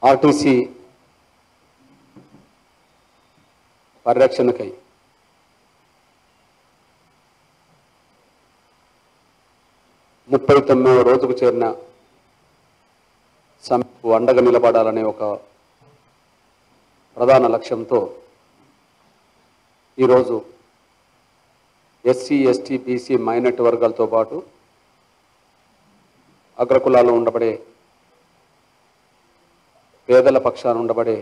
RTC పరిరక్షణకై ముప్పై తొమ్మిదవ రోజుకు చేరిన సమ్మెకు అండగా నిలబడాలనే ఒక ప్రధాన లక్ష్యంతో ఈరోజు ఎస్సీ ఎస్టీ బీసీ మైనార్టీ వర్గాలతో పాటు అగ్రకులాల్లో ఉండబడే పేదల పక్షాన ఉండబడే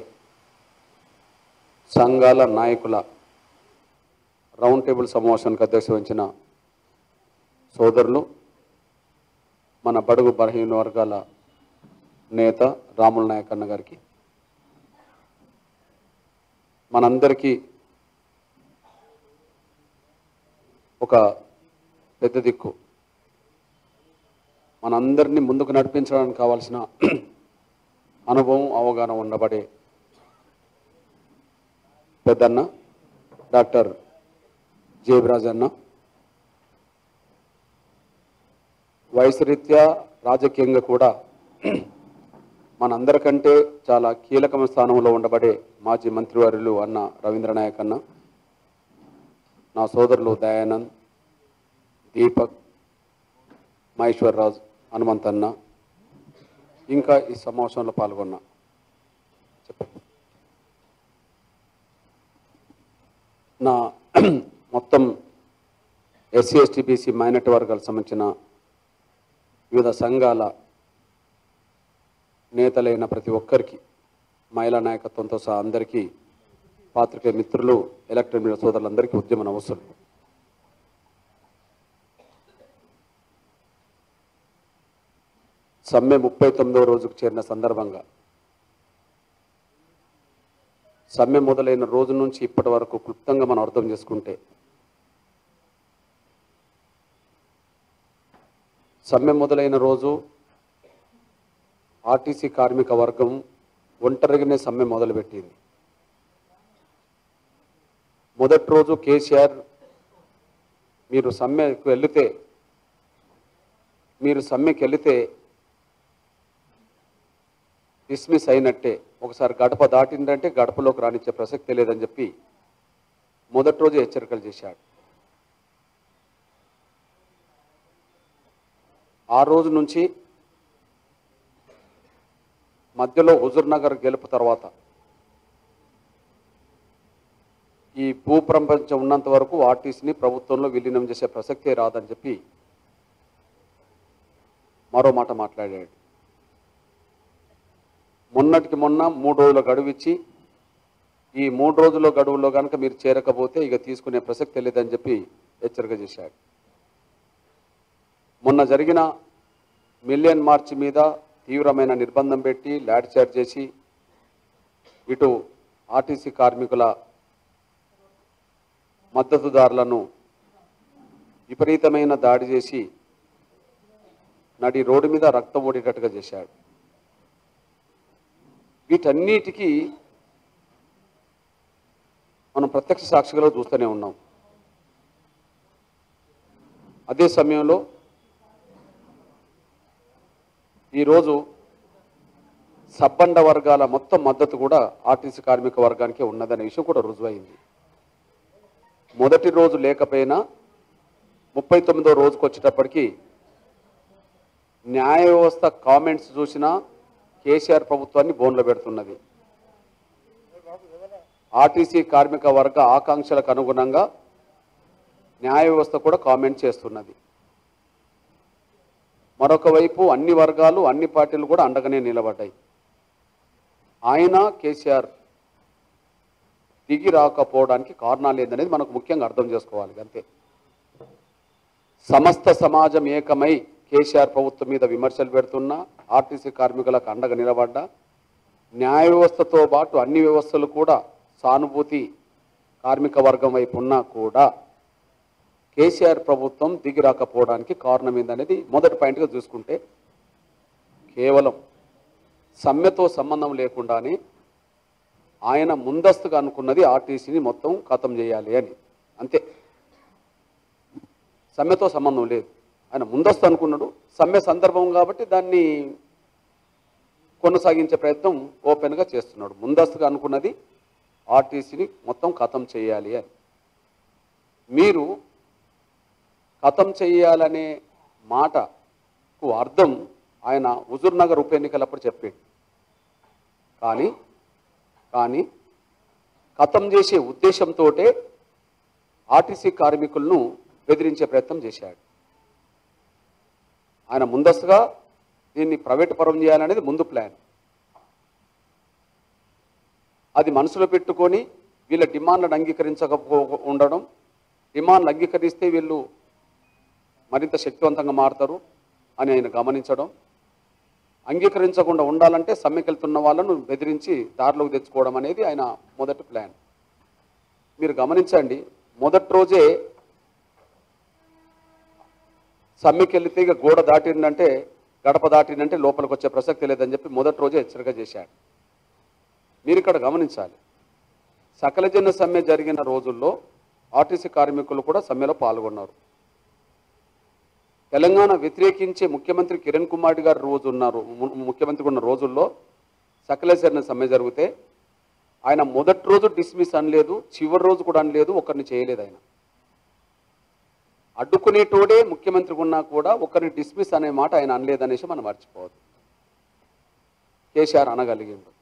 సంఘాల నాయకుల రౌండ్ టేబుల్ సమావేశానికి అధ్యక్ష వహించిన సోదరులు మన బడుగు బలహీన వర్గాల నేత రాముల నాయక్ అన్న గారికి మనందరికీ ఒక పెద్ద దిక్కు మనందరినీ ముందుకు నడిపించడానికి కావాల్సిన అనుభవం అవగాహన ఉండబడే పెద్దన్న డాక్టర్ జయబ్రాజ్ అన్న వయసు రీత్యా రాజకీయంగా కూడా మనందరికంటే చాలా కీలకమైన స్థానంలో ఉండబడే మాజీ మంత్రివర్యులు అన్న రవీంద్ర నాయక్ అన్న నా సోదరులు దయానంద్ దీపక్ మహేశ్వరరాజు హనుమంతన్న ఇంకా ఈ సమావేశంలో పాల్గొన్నా చెప్పండి నా మొత్తం ఎస్సీ ఎస్టీ బీసీ మైనార్టీ వర్గాలకు సంబంధించిన వివిధ సంఘాల నేతలైన ప్రతి ఒక్కరికి మహిళా నాయకత్వంతో సహా అందరికీ పాత్రికేయ మిత్రులు ఎలక్ట్రిక్ మీడియా సోదరులందరికీ ఉద్యమ నమస్సులు సమ్మె ముప్పై తొమ్మిదవ రోజుకు చేరిన సందర్భంగా సమ్మె మొదలైన రోజు నుంచి ఇప్పటి వరకు క్లుప్తంగా మనం అర్థం చేసుకుంటే సమ్మె మొదలైన రోజు ఆర్టీసీ కార్మిక వర్గం ఒంటరిగానే సమ్మె మొదలుపెట్టింది మొదటి రోజు కేసీఆర్ మీరు సమ్మెకు వెళితే మీరు సమ్మెకి వెళితే డిస్మిస్ అయినట్టే ఒకసారి గడప దాటిందంటే గడపలోకి రానిచ్చే ప్రసక్తి లేదని చెప్పి మొదటి రోజు హెచ్చరికలు చేశాడు ఆ రోజు నుంచి మధ్యలో హుజూర్ నగర్ గెలుపు తర్వాత ఈ భూ ప్రపంచం ఉన్నంత వరకు ఆర్టీసీని ప్రభుత్వంలో విలీనం చేసే ప్రసక్తే రాదని చెప్పి మరో మాట మాట్లాడాడు మొన్నటికి మొన్న మూడు రోజుల గడువు ఇచ్చి ఈ మూడు రోజుల గడువులో కనుక మీరు చేరకపోతే ఇక తీసుకునే ప్రసక్తి లేదని చెప్పి హెచ్చరిక చేశాడు మొన్న జరిగిన మిలియన్ మార్చ్ మీద తీవ్రమైన నిర్బంధం పెట్టి లాడ్ చార్జ్ చేసి ఇటు ఆర్టీసీ కార్మికుల మద్దతుదారులను విపరీతమైన దాడి చేసి నడి రోడ్డు మీద రక్తం ఓడేటట్టుగా చేశాడు వీటన్నిటికీ మనం ప్రత్యక్ష సాక్షిగా చూస్తూనే ఉన్నాం అదే సమయంలో ఈరోజు సబ్బండ వర్గాల మొత్తం మద్దతు కూడా ఆర్టీసీ కార్మిక వర్గానికే ఉన్నదనే విషయం కూడా రుజువైంది మొదటి రోజు లేకపోయినా ముప్పై తొమ్మిదో రోజుకు వచ్చేటప్పటికి న్యాయ వ్యవస్థ కామెంట్స్ చూసినా కేసీఆర్ ప్రభుత్వాన్ని బోన్లో పెడుతున్నది ఆర్టీసీ కార్మిక వర్గ ఆకాంక్షలకు అనుగుణంగా న్యాయ వ్యవస్థ కూడా కామెంట్ చేస్తున్నది మరొక వైపు అన్ని వర్గాలు అన్ని పార్టీలు కూడా అండగానే నిలబడ్డాయి ఆయన కేసీఆర్ దిగి రాకపోవడానికి కారణాలు ఏందనేది మనకు ముఖ్యంగా అర్థం చేసుకోవాలి అంతే సమస్త సమాజం ఏకమై కేసీఆర్ ప్రభుత్వం మీద విమర్శలు పెడుతున్నా ఆర్టీసీ కార్మికులకు అండగా నిలబడ్డా న్యాయ వ్యవస్థతో పాటు అన్ని వ్యవస్థలు కూడా సానుభూతి కార్మిక వర్గం వైపు ఉన్నా కూడా కేసీఆర్ ప్రభుత్వం దిగి రాకపోవడానికి కారణం ఏందనేది మొదటి పాయింట్గా చూసుకుంటే కేవలం సమ్మెతో సంబంధం లేకుండానే ఆయన ముందస్తుగా అనుకున్నది ఆర్టీసీని మొత్తం ఖతం చేయాలి అని అంతే సమ్మెతో సంబంధం లేదు ఆయన ముందస్తు అనుకున్నాడు సమ్మె సందర్భం కాబట్టి దాన్ని కొనసాగించే ప్రయత్నం ఓపెన్గా చేస్తున్నాడు ముందస్తుగా అనుకున్నది ఆర్టీసీని మొత్తం ఖతం చేయాలి అని మీరు ఖతం చేయాలనే మాటకు అర్థం ఆయన హుజూర్ నగర్ ఉప ఎన్నికలప్పుడు చెప్పాడు కానీ కానీ ఖతం చేసే ఉద్దేశంతో ఆర్టీసీ కార్మికులను బెదిరించే ప్రయత్నం చేశాడు ఆయన ముందస్తుగా దీన్ని ప్రైవేట్ పరం చేయాలనేది ముందు ప్లాన్ అది మనసులో పెట్టుకొని వీళ్ళ డిమాండ్లను అంగీకరించకపో ఉండడం డిమాండ్లు అంగీకరిస్తే వీళ్ళు మరింత శక్తివంతంగా మారుతారు అని ఆయన గమనించడం అంగీకరించకుండా ఉండాలంటే సమ్మెకెళ్తున్న వాళ్ళను బెదిరించి దారిలోకి తెచ్చుకోవడం అనేది ఆయన మొదటి ప్లాన్ మీరు గమనించండి మొదటి రోజే సమ్మెకి వెళితే ఇక గోడ దాటిందంటే గడప దాటిందంటే లోపలికి వచ్చే ప్రసక్తి లేదని చెప్పి మొదటి రోజే హెచ్చరిక చేశాడు మీరు ఇక్కడ గమనించాలి సకల జన సమ్మె జరిగిన రోజుల్లో ఆర్టీసీ కార్మికులు కూడా సమ్మెలో పాల్గొన్నారు తెలంగాణ వ్యతిరేకించే ముఖ్యమంత్రి కిరణ్ కుమార్ రెడ్డి గారు రోజు ఉన్నారు ము- ముఖ్యమంత్రి ఉన్న రోజుల్లో సకల జన సమ్మె జరిగితే ఆయన మొదటి రోజు డిస్మిస్ అనలేదు చివరి రోజు కూడా అనలేదు ఒకరిని చేయలేదు ఆయన అడ్డుకునేటోడే ముఖ్యమంత్రి ఉన్నా కూడా ఒకరిని డిస్మిస్ అనే మాట ఆయన అనలేదనేసి మనం మర్చిపోవద్దు కేసీఆర్ అనగలిగిండు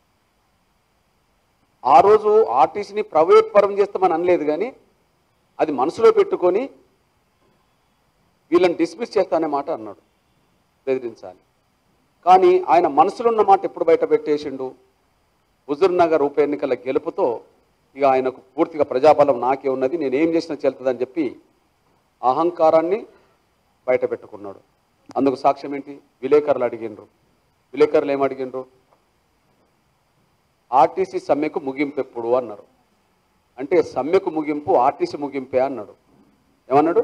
ఆ రోజు ఆర్టీసీని ప్రైవేట్ పరం చేస్తామని అనలేదు కానీ అది మనసులో పెట్టుకొని వీళ్ళని డిస్మిస్ చేస్తానే మాట అన్నాడు బెదిరించాలి కానీ ఆయన మనసులో ఉన్న మాట ఎప్పుడు బయట పెట్టేసిండు హుజూర్ నగర్ ఉప ఎన్నికల గెలుపుతో ఇక ఆయనకు పూర్తిగా ప్రజాబలం నాకే ఉన్నది నేను ఏం చేసినా చెల్తుందని చెప్పి అహంకారాన్ని బయట పెట్టుకున్నాడు అందుకు సాక్ష్యం ఏంటి విలేకరులు అడిగిండ్రు విలేకరులు ఏం అడిగిండ్రు ఆర్టీసీ సమ్మెకు ముగింపు ఎప్పుడు అన్నారు అంటే సమ్మెకు ముగింపు ఆర్టీసీ ముగింపే అన్నాడు ఏమన్నాడు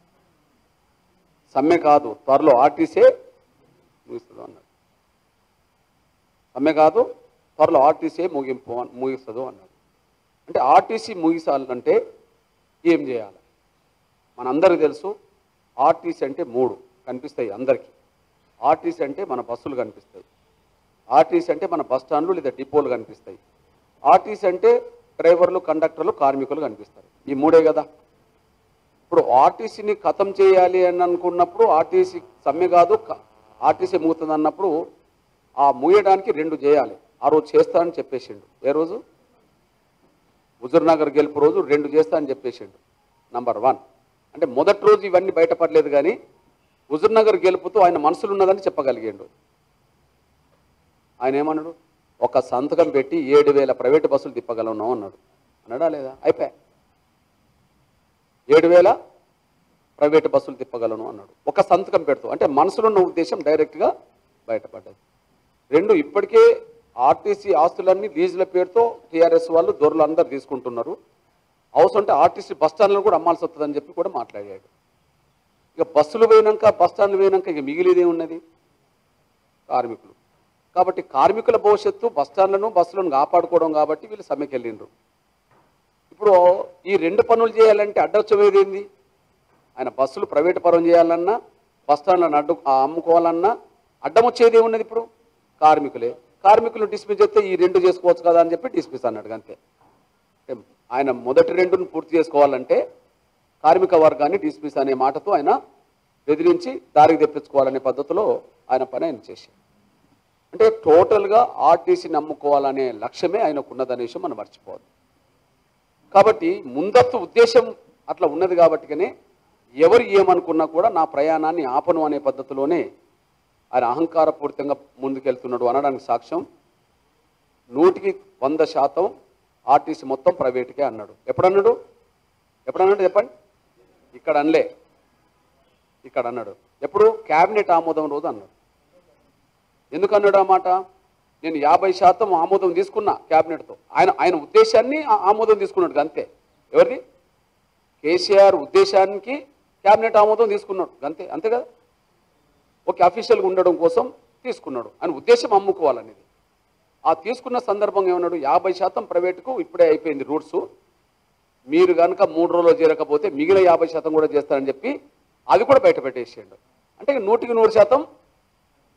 సమ్మె కాదు త్వరలో ఆర్టీసీ ముగిస్తుంది అన్నాడు సమ్మె కాదు త్వరలో ఆర్టీసీ ముగింపు అన్- ముగిస్తుంది అన్నాడు అంటే ఆర్టీసీ ముగిసాలంటే ఏం చేయాలి మనందరికీ తెలుసు ఆర్టీసీ అంటే మూడు కనిపిస్తాయి అందరికీ ఆర్టీసీ అంటే మన బస్సులు కనిపిస్తాయి ఆర్టీసీ అంటే మన బస్ స్టాండ్లు లేదా డిపోలు కనిపిస్తాయి ఆర్టీసీ అంటే డ్రైవర్లు కండక్టర్లు కార్మికులు కనిపిస్తారు ఈ మూడే కదా ఇప్పుడు ఆర్టీసీని ఖతం చేయాలి అని అనుకున్నప్పుడు ఆర్టీసీ సమ్మె కాదు క- ఆర్టీసీ మూగుతుంది అన్నప్పుడు ఆ మూయడానికి రెండు చేయాలి ఆ రోజు చేస్తానని చెప్పేసిండు ఏ రోజు హుజూర్నగర్ గెలుపు రోజు రెండు చేస్తా అని చెప్పేసిండు నంబర్ వన్ అంటే మొదటి రోజు ఇవన్నీ బయటపడలేదు కానీ హుజూర్నగర్ గెలుపుతో ఆయన మనసులో ఉన్నదని చెప్పగలిగాడు ఆయన ఏమన్నాడు ఒక సంతకం పెట్టి ఏడు వేల ప్రైవేటు బస్సులు తిప్పగలను అన్నాడు అన్నాడా లేదా అయిపోయా ఏడు వేల ప్రైవేటు బస్సులు తిప్పగలను అన్నాడు ఒక సంతకం పెడుతూ అంటే మనసులో ఉన్న ఉద్దేశం డైరెక్ట్గా బయటపడ్డది రెండు ఇప్పటికే ఆర్టీసీ ఆస్తులన్నీ లీజుల పేరుతో టీఆర్ఎస్ వాళ్ళు దొరలు అందరు తీసుకుంటున్నారు అవసరం అంటే ఆర్టీసీ బస్ స్టాండ్లను కూడా అమ్మాల్సి వస్తుందని చెప్పి కూడా మాట్లాడాడు ఇక బస్సులు పోయినాక బస్ స్టాండ్లు పోయినాక ఇక మిగిలిదే ఉన్నది కార్మికులు కాబట్టి కార్మికుల భవిష్యత్తు బస్ స్టాండ్లను బస్సులను కాపాడుకోవడం కాబట్టి వీళ్ళు సమ్మెకి వెళ్ళిండ్రు ఇప్పుడు ఈ రెండు పనులు చేయాలంటే అడ్డొచ్చమేది ఏంది ఆయన బస్సులు ప్రైవేట్ పరం చేయాలన్నా బస్ స్టాండ్లను అడ్డు ఆ అమ్ముకోవాలన్నా అడ్డం వచ్చేది ఏమున్నది ఇప్పుడు కార్మికులే కార్మికులు డిస్మిస్ చేస్తే ఈ రెండు చేసుకోవచ్చు కదా అని చెప్పి డిస్మిస్ అన్నాడు అంతే అంటే ఆయన మొదటి రెండును పూర్తి చేసుకోవాలంటే కార్మిక వర్గాన్ని డిస్మిస్ అనే మాటతో ఆయన బెదిరించి దారికి తెప్పించుకోవాలనే పద్ధతిలో ఆయన పని ఆయన చేశారు అంటే టోటల్గా ఆర్టీసీని నమ్ముకోవాలనే లక్ష్యమే ఆయనకు ఉన్నదనేసి మనం మర్చిపోవద్దు కాబట్టి ముందస్తు ఉద్దేశం అట్లా ఉన్నది కాబట్టికనే ఎవరు ఏమనుకున్నా కూడా నా ప్రయాణాన్ని ఆపను అనే పద్ధతిలోనే ఆయన అహంకారపూరితంగా ముందుకెళ్తున్నాడు అనడానికి సాక్ష్యం నూటికి వంద శాతం ఆర్టీసీ మొత్తం ప్రైవేట్కే అన్నాడు ఎప్పుడన్నాడు ఎప్పుడన్నాడు చెప్పండి ఇక్కడ అనలే ఇక్కడ అన్నాడు ఎప్పుడు క్యాబినెట్ ఆమోదం రోజు అన్నాడు ఎందుకు అన్నాడు ఆ మాట నేను యాభై శాతం ఆమోదం తీసుకున్నా క్యాబినెట్తో ఆయన ఆయన ఉద్దేశాన్ని ఆ- ఆమోదం తీసుకున్నాడు అంతే ఎవరిది కేసీఆర్ ఉద్దేశానికి క్యాబినెట్ ఆమోదం తీసుకున్నాడు అంతే అంతే కదా ఒక అఫీషియల్గా ఉండడం కోసం తీసుకున్నాడు ఆయన ఉద్దేశం అమ్ముకోవాలనేది ఆ తీసుకున్న సందర్భంగా ఏమన్నాడు యాభై శాతం ప్రైవేటుకు ఇప్పుడే అయిపోయింది రూట్స్ మీరు కనుక మూడు రోజులు చేరకపోతే మిగిలిన యాభై శాతం కూడా చేస్తారని చెప్పి అది కూడా బయట పెట్టేసేయండు అంటే ఇక నూటికి నూరు శాతం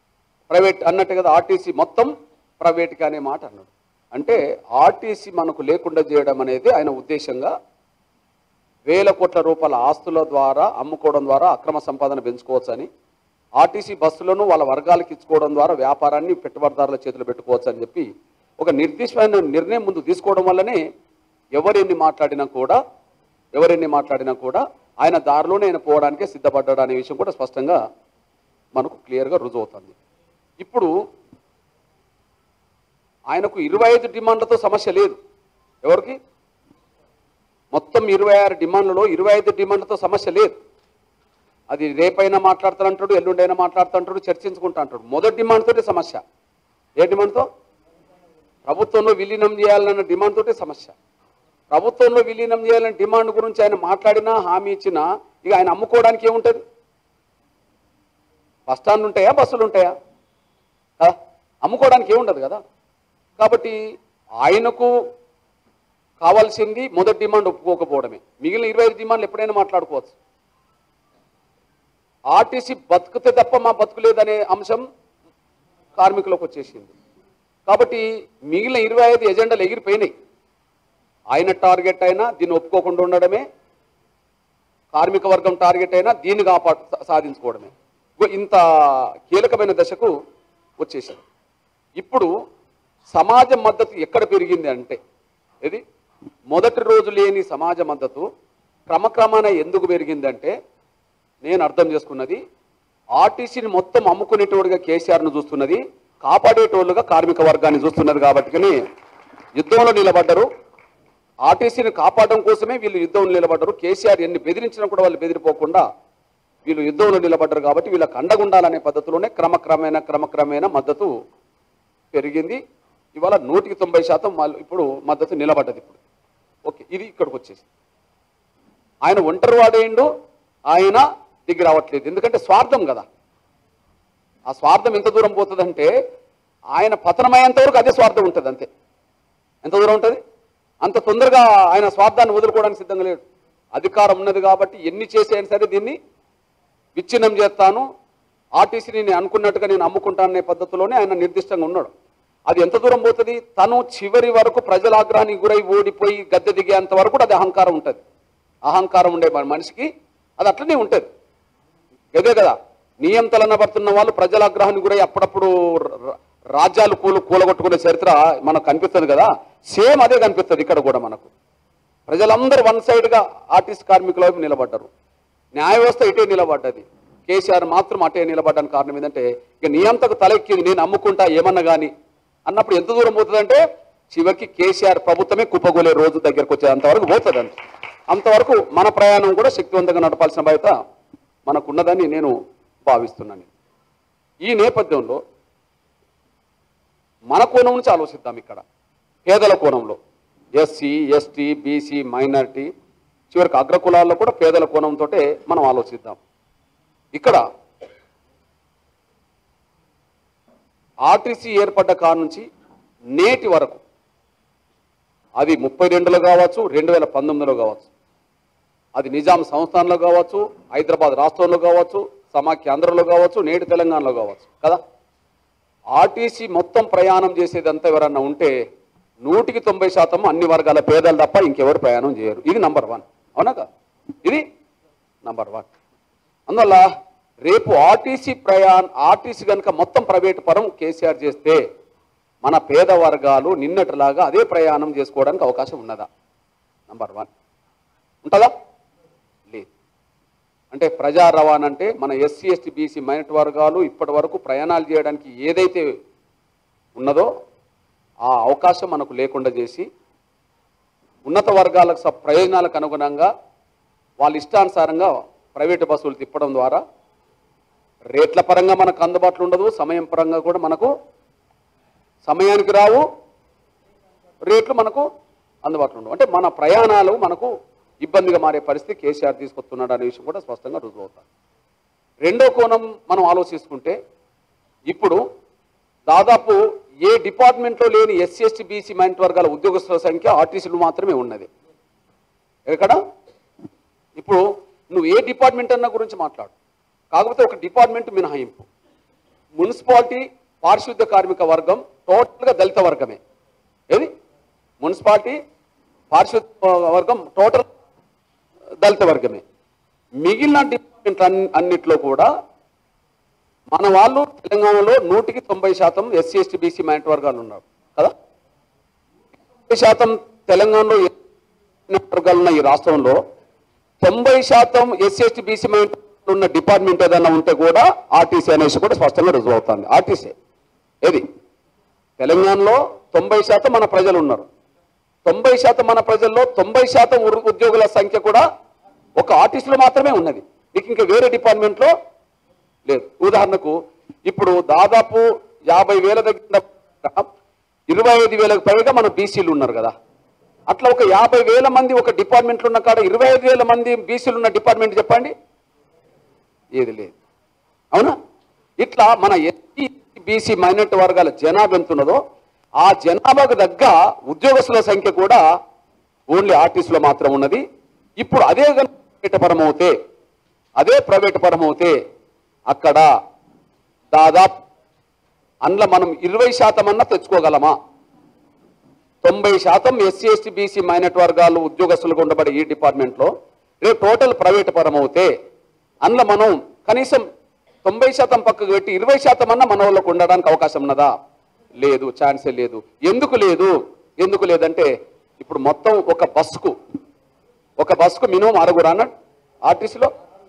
ప్రైవేట్ అన్నట్టు కదా ఆర్టీసీ మొత్తం ప్రైవేట్గా అనే మాట అన్నాడు అంటే ఆర్టీసీ మనకు లేకుండా చేయడం అనేది ఆయన ఉద్దేశంగా వేల కోట్ల రూపాయల ఆస్తుల ద్వారా అమ్ముకోవడం ద్వారా అక్రమ సంపాదన పెంచుకోవచ్చని ఆర్టీసీ బస్సులను వాళ్ళ వర్గాలకు ఇచ్చుకోవడం ద్వారా వ్యాపారాన్ని పెట్టుబడిదారుల చేతులు పెట్టుకోవచ్చు అని చెప్పి ఒక నిర్దిష్టమైన నిర్ణయం ముందు తీసుకోవడం వల్లనే ఎవరెన్ని మాట్లాడినా కూడా ఎవరెన్ని మాట్లాడినా కూడా ఆయన దారిలోనే ఆయన పోవడానికే సిద్ధపడ్డాడు అనే విషయం కూడా స్పష్టంగా మనకు క్లియర్గా రుజువు అవుతుంది ఇప్పుడు ఆయనకు ఇరవై ఐదు డిమాండ్లతో సమస్య లేదు ఎవరికి మొత్తం ఇరవై ఆరు డిమాండ్లలో ఇరవై ఐదు డిమాండ్లతో సమస్య లేదు అది రేపైనా మాట్లాడుతానంటాడు ఎల్లుండైనా మాట్లాడుతుంటాడు చర్చించుకుంటా అంటాడు మొదటి డిమాండ్ తోటి సమస్య ఏ డిమాండ్తో ప్రభుత్వంలో విలీనం చేయాలన్న డిమాండ్ తోటి సమస్య ప్రభుత్వంలో విలీనం చేయాలనే డిమాండ్ గురించి ఆయన మాట్లాడినా హామీ ఇచ్చినా ఇక ఆయన అమ్ముకోవడానికి ఏముంటుంది బస్ స్టాండ్లు ఉంటాయా బస్సులు ఉంటాయా కదా అమ్ముకోవడానికి ఏముండదు కదా కాబట్టి ఆయనకు కావాల్సింది మొదటి డిమాండ్ ఒప్పుకోకపోవడమే మిగిలిన ఇరవై ఐదు డిమాండ్లు ఎప్పుడైనా మాట్లాడుకోవచ్చు ఆర్టీసీ బతుకుతే తప్ప మా బతుకులేదనే అంశం కార్మికులకు వచ్చేసింది కాబట్టి మిగిలిన ఇరవై ఐదు ఎజెండాలు ఎగిరిపోయినాయి ఆయన టార్గెట్ అయినా దీన్ని ఒప్పుకోకుండా ఉండడమే కార్మిక వర్గం టార్గెట్ అయినా దీన్ని కాపా సాధించుకోవడమే ఇగో ఇంత కీలకమైన దశకు వచ్చేసింది ఇప్పుడు సమాజ మద్దతు ఎక్కడ పెరిగింది అంటే ఇది మొదటి రోజు లేని సమాజ మద్దతు క్రమక్రమాన ఎందుకు పెరిగిందంటే నేను అర్థం చేసుకున్నది ఆర్టీసీని మొత్తం అమ్ముకునేటోడుగా కేసీఆర్ను చూస్తున్నది కాపాడేటోళ్ళుగా కార్మిక వర్గాన్ని చూస్తున్నది కాబట్టి యుద్ధంలో నిలబడ్డరు ఆర్టీసీని కాపాడడం కోసమే వీళ్ళు యుద్ధంలో నిలబడ్డరు కేసీఆర్ ఎన్ని బెదిరించినా కూడా వాళ్ళు బెదిరిపోకుండా వీళ్ళు యుద్ధంలో నిలబడ్డరు కాబట్టి వీళ్ళకి అండగుండాలనే పద్ధతిలోనే క్రమక్రమేణ క్రమక్రమేణ మద్దతు పెరిగింది ఇవాళ నూటికి తొంభై శాతం వాళ్ళు ఇప్పుడు మద్దతు నిలబడ్డది ఇప్పుడు ఓకే ఇది ఇక్కడికి వచ్చేసి ఆయన ఒంటరి వాడేయండు ఆయన దిగి రావట్లేదు ఎందుకంటే స్వార్థం కదా ఆ స్వార్థం ఎంత దూరం పోతుందంటే ఆయన పతనమయ్యేంత వరకు అదే స్వార్థం ఉంటుంది అంతే ఎంత దూరం ఉంటుంది అంత తొందరగా ఆయన స్వార్థాన్ని వదులుకోవడానికి సిద్ధంగా లేడు అధికారం ఉన్నది కాబట్టి ఎన్ని చేసైనా సరే దీన్ని విచ్ఛిన్నం చేస్తాను ఆర్టీసీని నేను అనుకున్నట్టుగా నేను అమ్ముకుంటాననే పద్ధతిలోనే ఆయన నిర్దిష్టంగా ఉన్నాడు అది ఎంత దూరం పోతుంది తను చివరి వరకు ప్రజల ఆగ్రహానికి గురై ఓడిపోయి గద్దె దిగేంత వరకు కూడా అది అహంకారం ఉంటుంది అహంకారం ఉండే మన మనిషికి అది అట్లనే ఉంటుంది గదే కదా నియంతలన పడుతున్న వాళ్ళు ప్రజల ఆగ్రహానికి గురై అప్పుడప్పుడు ర- రాజ్యాలు కూలు కూలగొట్టుకునే చరిత్ర మనకు కనిపిస్తుంది కదా సేమ్ అదే కనిపిస్తుంది ఇక్కడ కూడా మనకు ప్రజలందరూ వన్ సైడ్గా ఆర్టిస్ట్ కార్మికుల వైపు నిలబడ్డారు న్యాయ వ్యవస్థ ఇటే నిలబడ్డది కేసీఆర్ మాత్రం అటే నిలబడ్డానికి కారణం ఏంటంటే ఇక నియంతకు తలెక్కింది నేను అమ్ముకుంటా ఏమన్నా కానీ అన్నప్పుడు ఎంత దూరం పోతుందంటే చివరికి కేసీఆర్ ప్రభుత్వమే కుప్పగోలే రోజు దగ్గరకు వచ్చే అంతవరకు పోతుంది అంత అంతవరకు మన ప్రయాణం కూడా శక్తివంతంగా నడపాల్సిన బాధ్యత మనకున్నదని నేను భావిస్తున్నాను ఈ నేపథ్యంలో మన కోణం నుంచి ఆలోచిద్దాం ఇక్కడ పేదల కోణంలో ఎస్సీ ఎస్టీ బీసీ మైనారిటీ చివరికి అగ్రకులాల్లో కూడా పేదల కోణంతో మనం ఆలోచిద్దాం ఇక్కడ ఆర్టీసీ ఏర్పడ్డ కాడ నుంచి నేటి వరకు అది ముప్పై రెండులో కావచ్చు రెండు వేల పంతొమ్మిదిలో కావచ్చు అది నిజాం సంస్థానంలో కావచ్చు హైదరాబాద్ రాష్ట్రంలో కావచ్చు సమాఖ్యాంధ్రలో కావచ్చు నేటి తెలంగాణలో కావచ్చు కదా ఆర్టీసీ మొత్తం ప్రయాణం చేసేదంతా ఎవరన్నా ఉంటే నూటికి తొంభై శాతం అన్ని వర్గాల పేదలు తప్ప ఇంకెవరు ప్రయాణం చేయరు ఇది నంబర్ వన్ అవునా కదా ఇది నంబర్ వన్ అందువల్ల రేపు ఆర్టీసీ ప్రయాణ ఆర్టీసీ కనుక మొత్తం ప్రైవేటు పరం కేసీఆర్ చేస్తే మన పేద వర్గాలు నిన్నటిలాగా అదే ప్రయాణం చేసుకోవడానికి అవకాశం ఉన్నదా నంబర్ వన్ ఉంటుందా లేదు అంటే ప్రజా రవాణా అంటే మన ఎస్సీ ఎస్టీ బీసీ మైనట్ వర్గాలు ఇప్పటి వరకు ప్రయాణాలు చేయడానికి ఏదైతే ఉన్నదో ఆ అవకాశం మనకు లేకుండా చేసి ఉన్నత వర్గాలకు స- ప్రయోజనాలకు అనుగుణంగా వాళ్ళ ఇష్టానుసారంగా ప్రైవేటు బస్సులు తిప్పడం ద్వారా రేట్ల పరంగా మనకు అందుబాటులో ఉండదు సమయం పరంగా కూడా మనకు సమయానికి రావు రేట్లు మనకు అందుబాటులో ఉండవు అంటే మన ప్రయాణాలు మనకు ఇబ్బందిగా మారే పరిస్థితి కేసీఆర్ తీసుకొస్తున్నాడు అనే విషయం కూడా స్పష్టంగా రుజువు అవుతాం రెండో కోణం మనం ఆలోచిస్తుంటే ఇప్పుడు దాదాపు ఏ డిపార్ట్మెంట్లో లేని ఎస్సీ ఎస్టీ బీసీ మైనట్ వర్గాల ఉద్యోగస్తుల సంఖ్య ఆర్టీసీలు మాత్రమే ఉన్నది ఎక్కడ ఇప్పుడు నువ్వు ఏ డిపార్ట్మెంట్ అన్న గురించి మాట్లాడు కాకపోతే ఒక డిపార్ట్మెంట్ మినహాయింపు మున్సిపాలిటీ పారిశుద్ధ్య కార్మిక వర్గం టోటల్గా దళిత వర్గమే ఏది మున్సిపాలిటీ పారిశుద్ధ్య వర్గం టోటల్ దళిత వర్గమే మిగిలిన డిపార్ట్మెంట్ అన్ని- అన్నిట్లో కూడా మన వాళ్ళు తెలంగాణలో నూటికి తొంభై శాతం ఎస్సీ ఎస్టీ బీసీ మైనార్టీ వర్గాలు ఉన్నారు కదా తొంభై శాతం తెలంగాణలో ఎన్ని వర్గాలు ఉన్న ఈ రాష్ట్రంలో తొంభై శాతం ఎస్సీ ఎస్టీ బీసీ మైనార్టీ ఉన్న డిపార్ట్మెంట్ ఏదైనా ఉంటే కూడా ఆర్టీసీ అనేసి కూడా స్పష్టంగా రుజువు అవుతుంది ఆర్టీసీ ఏది తెలంగాణలో తొంభై శాతం మన ప్రజలు ఉన్నారు తొంభై శాతం మన ప్రజల్లో తొంభై శాతం ఉర్- ఉద్యోగుల సంఖ్య కూడా ఒక ఆర్టీసీలో మాత్రమే ఉన్నది నీకు ఇంకా వేరే డిపార్ట్మెంట్లో లేదు ఉదాహరణకు ఇప్పుడు దాదాపు యాభై వేల దగ్గర ఇరవై ఐదు వేలకు పైగా మన బీసీలు ఉన్నారు కదా అట్లా ఒక యాభై వేల మంది ఒక డిపార్ట్మెంట్లో ఉన్న కాడ ఇరవై ఐదు వేల మంది బీసీలు ఉన్న డిపార్ట్మెంట్ చెప్పండి ఏది లేదు అవునా ఇట్లా మన ఎస్సీ బీసీ మైనార్టీ వర్గాల జనాభా ఎంత ఉన్నదో ఆ జనాభాకు తగ్గ ఉద్యోగస్తుల సంఖ్య కూడా ఓన్లీ ఆర్టీసీలో మాత్రం ఉన్నది ఇప్పుడు అదే గనుక ప్రైవేట్ పరం అవుతే అదే ప్రైవేట్ పరం అవుతే అక్కడ దాదాపు అందులో మనం ఇరవై శాతం అన్నా తెచ్చుకోగలమా తొంభై శాతం ఎస్సీ ఎస్టీ బీసీ మైనార్టీ వర్గాలు ఉద్యోగస్తులుగా ఉండబడే ఈ డిపార్ట్మెంట్లో రేపు టోటల్ ప్రైవేట్ పరం అవుతే అందులో మనం కనీసం తొంభై శాతం పక్కకు పెట్టి ఇరవై శాతం అన్న మన వాళ్ళకు ఉండడానికి అవకాశం ఉన్నదా లేదు ఛాన్సే లేదు ఎందుకు లేదు ఎందుకు లేదంటే ఇప్పుడు మొత్తం ఒక బస్సుకు ఒక బస్సుకు మినిమం ఆరుగురు అన్నాడు ఆర్టీసీలో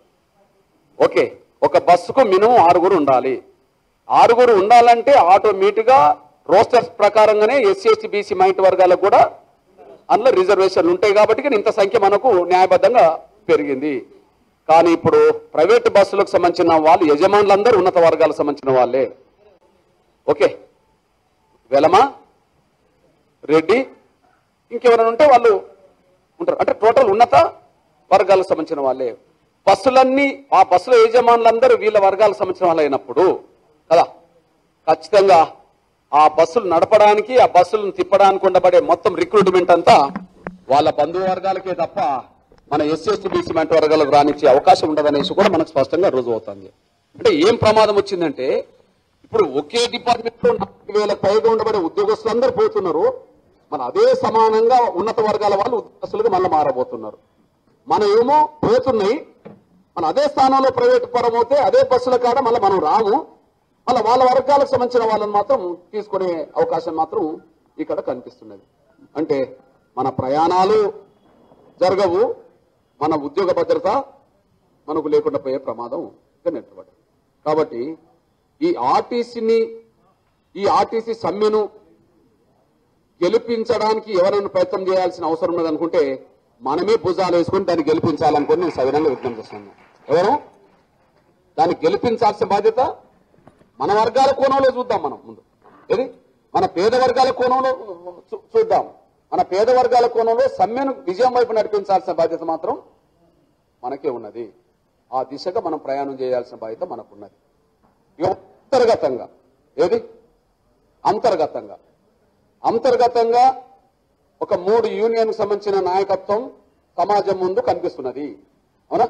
ఓకే ఒక బస్సుకు మినిమం ఆరుగురు ఉండాలి ఆరుగురు ఉండాలంటే ఆటోమేటిక్గా రోస్టర్స్ ప్రకారంగానే ఎస్సీ ఎస్టీ బీసీ మైంట్ వర్గాలకు కూడా అందులో రిజర్వేషన్లు ఉంటాయి కాబట్టి ఇంత సంఖ్య మనకు న్యాయబద్ధంగా పెరిగింది కానీ ఇప్పుడు ప్రైవేట్ బస్సులకు సంబంధించిన వాళ్ళు యజమానులందరూ ఉన్నత వర్గాలకు సంబంధించిన వాళ్ళే ఓకే వెలమా రెడ్డి ఇంకెవరైనా ఉంటే వాళ్ళు ఉంటారు అంటే టోటల్ ఉన్నత వర్గాలకు సంబంధించిన వాళ్ళే బస్సులన్నీ ఆ బస్సుల యజమానులందరూ వీళ్ళ వర్గాలకు సంబంధించిన వాళ్ళు అయినప్పుడు కదా ఖచ్చితంగా ఆ బస్సులు నడపడానికి ఆ బస్సులను తిప్పడానికి ఉండబడే మొత్తం రిక్రూట్మెంట్ అంతా వాళ్ళ బంధువు వర్గాలకే తప్ప మన ఎస్సీ ఎస్టీ బీసీ మెంట్ వర్గాలకు రానిచ్చే అవకాశం ఉండదనేసి కూడా మనకు స్పష్టంగా రుజువు అవుతుంది అంటే ఏం ప్రమాదం వచ్చిందంటే ఇప్పుడు ఒకే డిపార్ట్మెంట్ లో నాలుగు వేల పైగా ఉండబడే ఉద్యోగస్తులు అందరూ పోతున్నారు మన అదే సమానంగా ఉన్నత వర్గాల వాళ్ళు ఉద్యోగస్తులుగా మళ్ళీ మారబోతున్నారు మన ఏమో పోతున్నాయి మన అదే స్థానంలో ప్రైవేట్ పరం అవుతే అదే బస్సుల కాడ మళ్ళీ మనం రాము మళ్ళీ వాళ్ళ వర్గాలకు సంబంధించిన వాళ్ళని మాత్రం తీసుకునే అవకాశం మాత్రం ఇక్కడ కనిపిస్తున్నది అంటే మన ప్రయాణాలు జరగవు మన ఉద్యోగ భద్రత మనకు లేకుండా పోయే ప్రమాదం ఇక్కడ నెట్టబడింది కాబట్టి ఈ ఆర్టీసీని ఈ ఆర్టీసీ సమ్మెను గెలిపించడానికి ఎవరైనా ప్రయత్నం చేయాల్సిన అవసరం ఉన్నదనుకుంటే మనమే భుజాలు వేసుకుని దాన్ని గెలిపించాలనుకుని నేను సవినంగా విజ్ఞప్తి చేస్తున్నాను ఎవరు దాన్ని గెలిపించాల్సిన బాధ్యత మన వర్గాల కోణంలో చూద్దాం మనం ముందు ఏది మన పేద వర్గాల కోణంలో చూ- చూద్దాం మన పేద వర్గాల కోణంలో సమ్మెను విజయం వైపు నడిపించాల్సిన బాధ్యత మాత్రం మనకే ఉన్నది ఆ దిశగా మనం ప్రయాణం చేయాల్సిన బాధ్యత మనకున్నది ఇక అంతర్గతంగా ఏది అంతర్గతంగా అంతర్గతంగా ఒక మూడు యూనియన్ సంబంధించిన నాయకత్వం సమాజం ముందు కనిపిస్తున్నది అవునా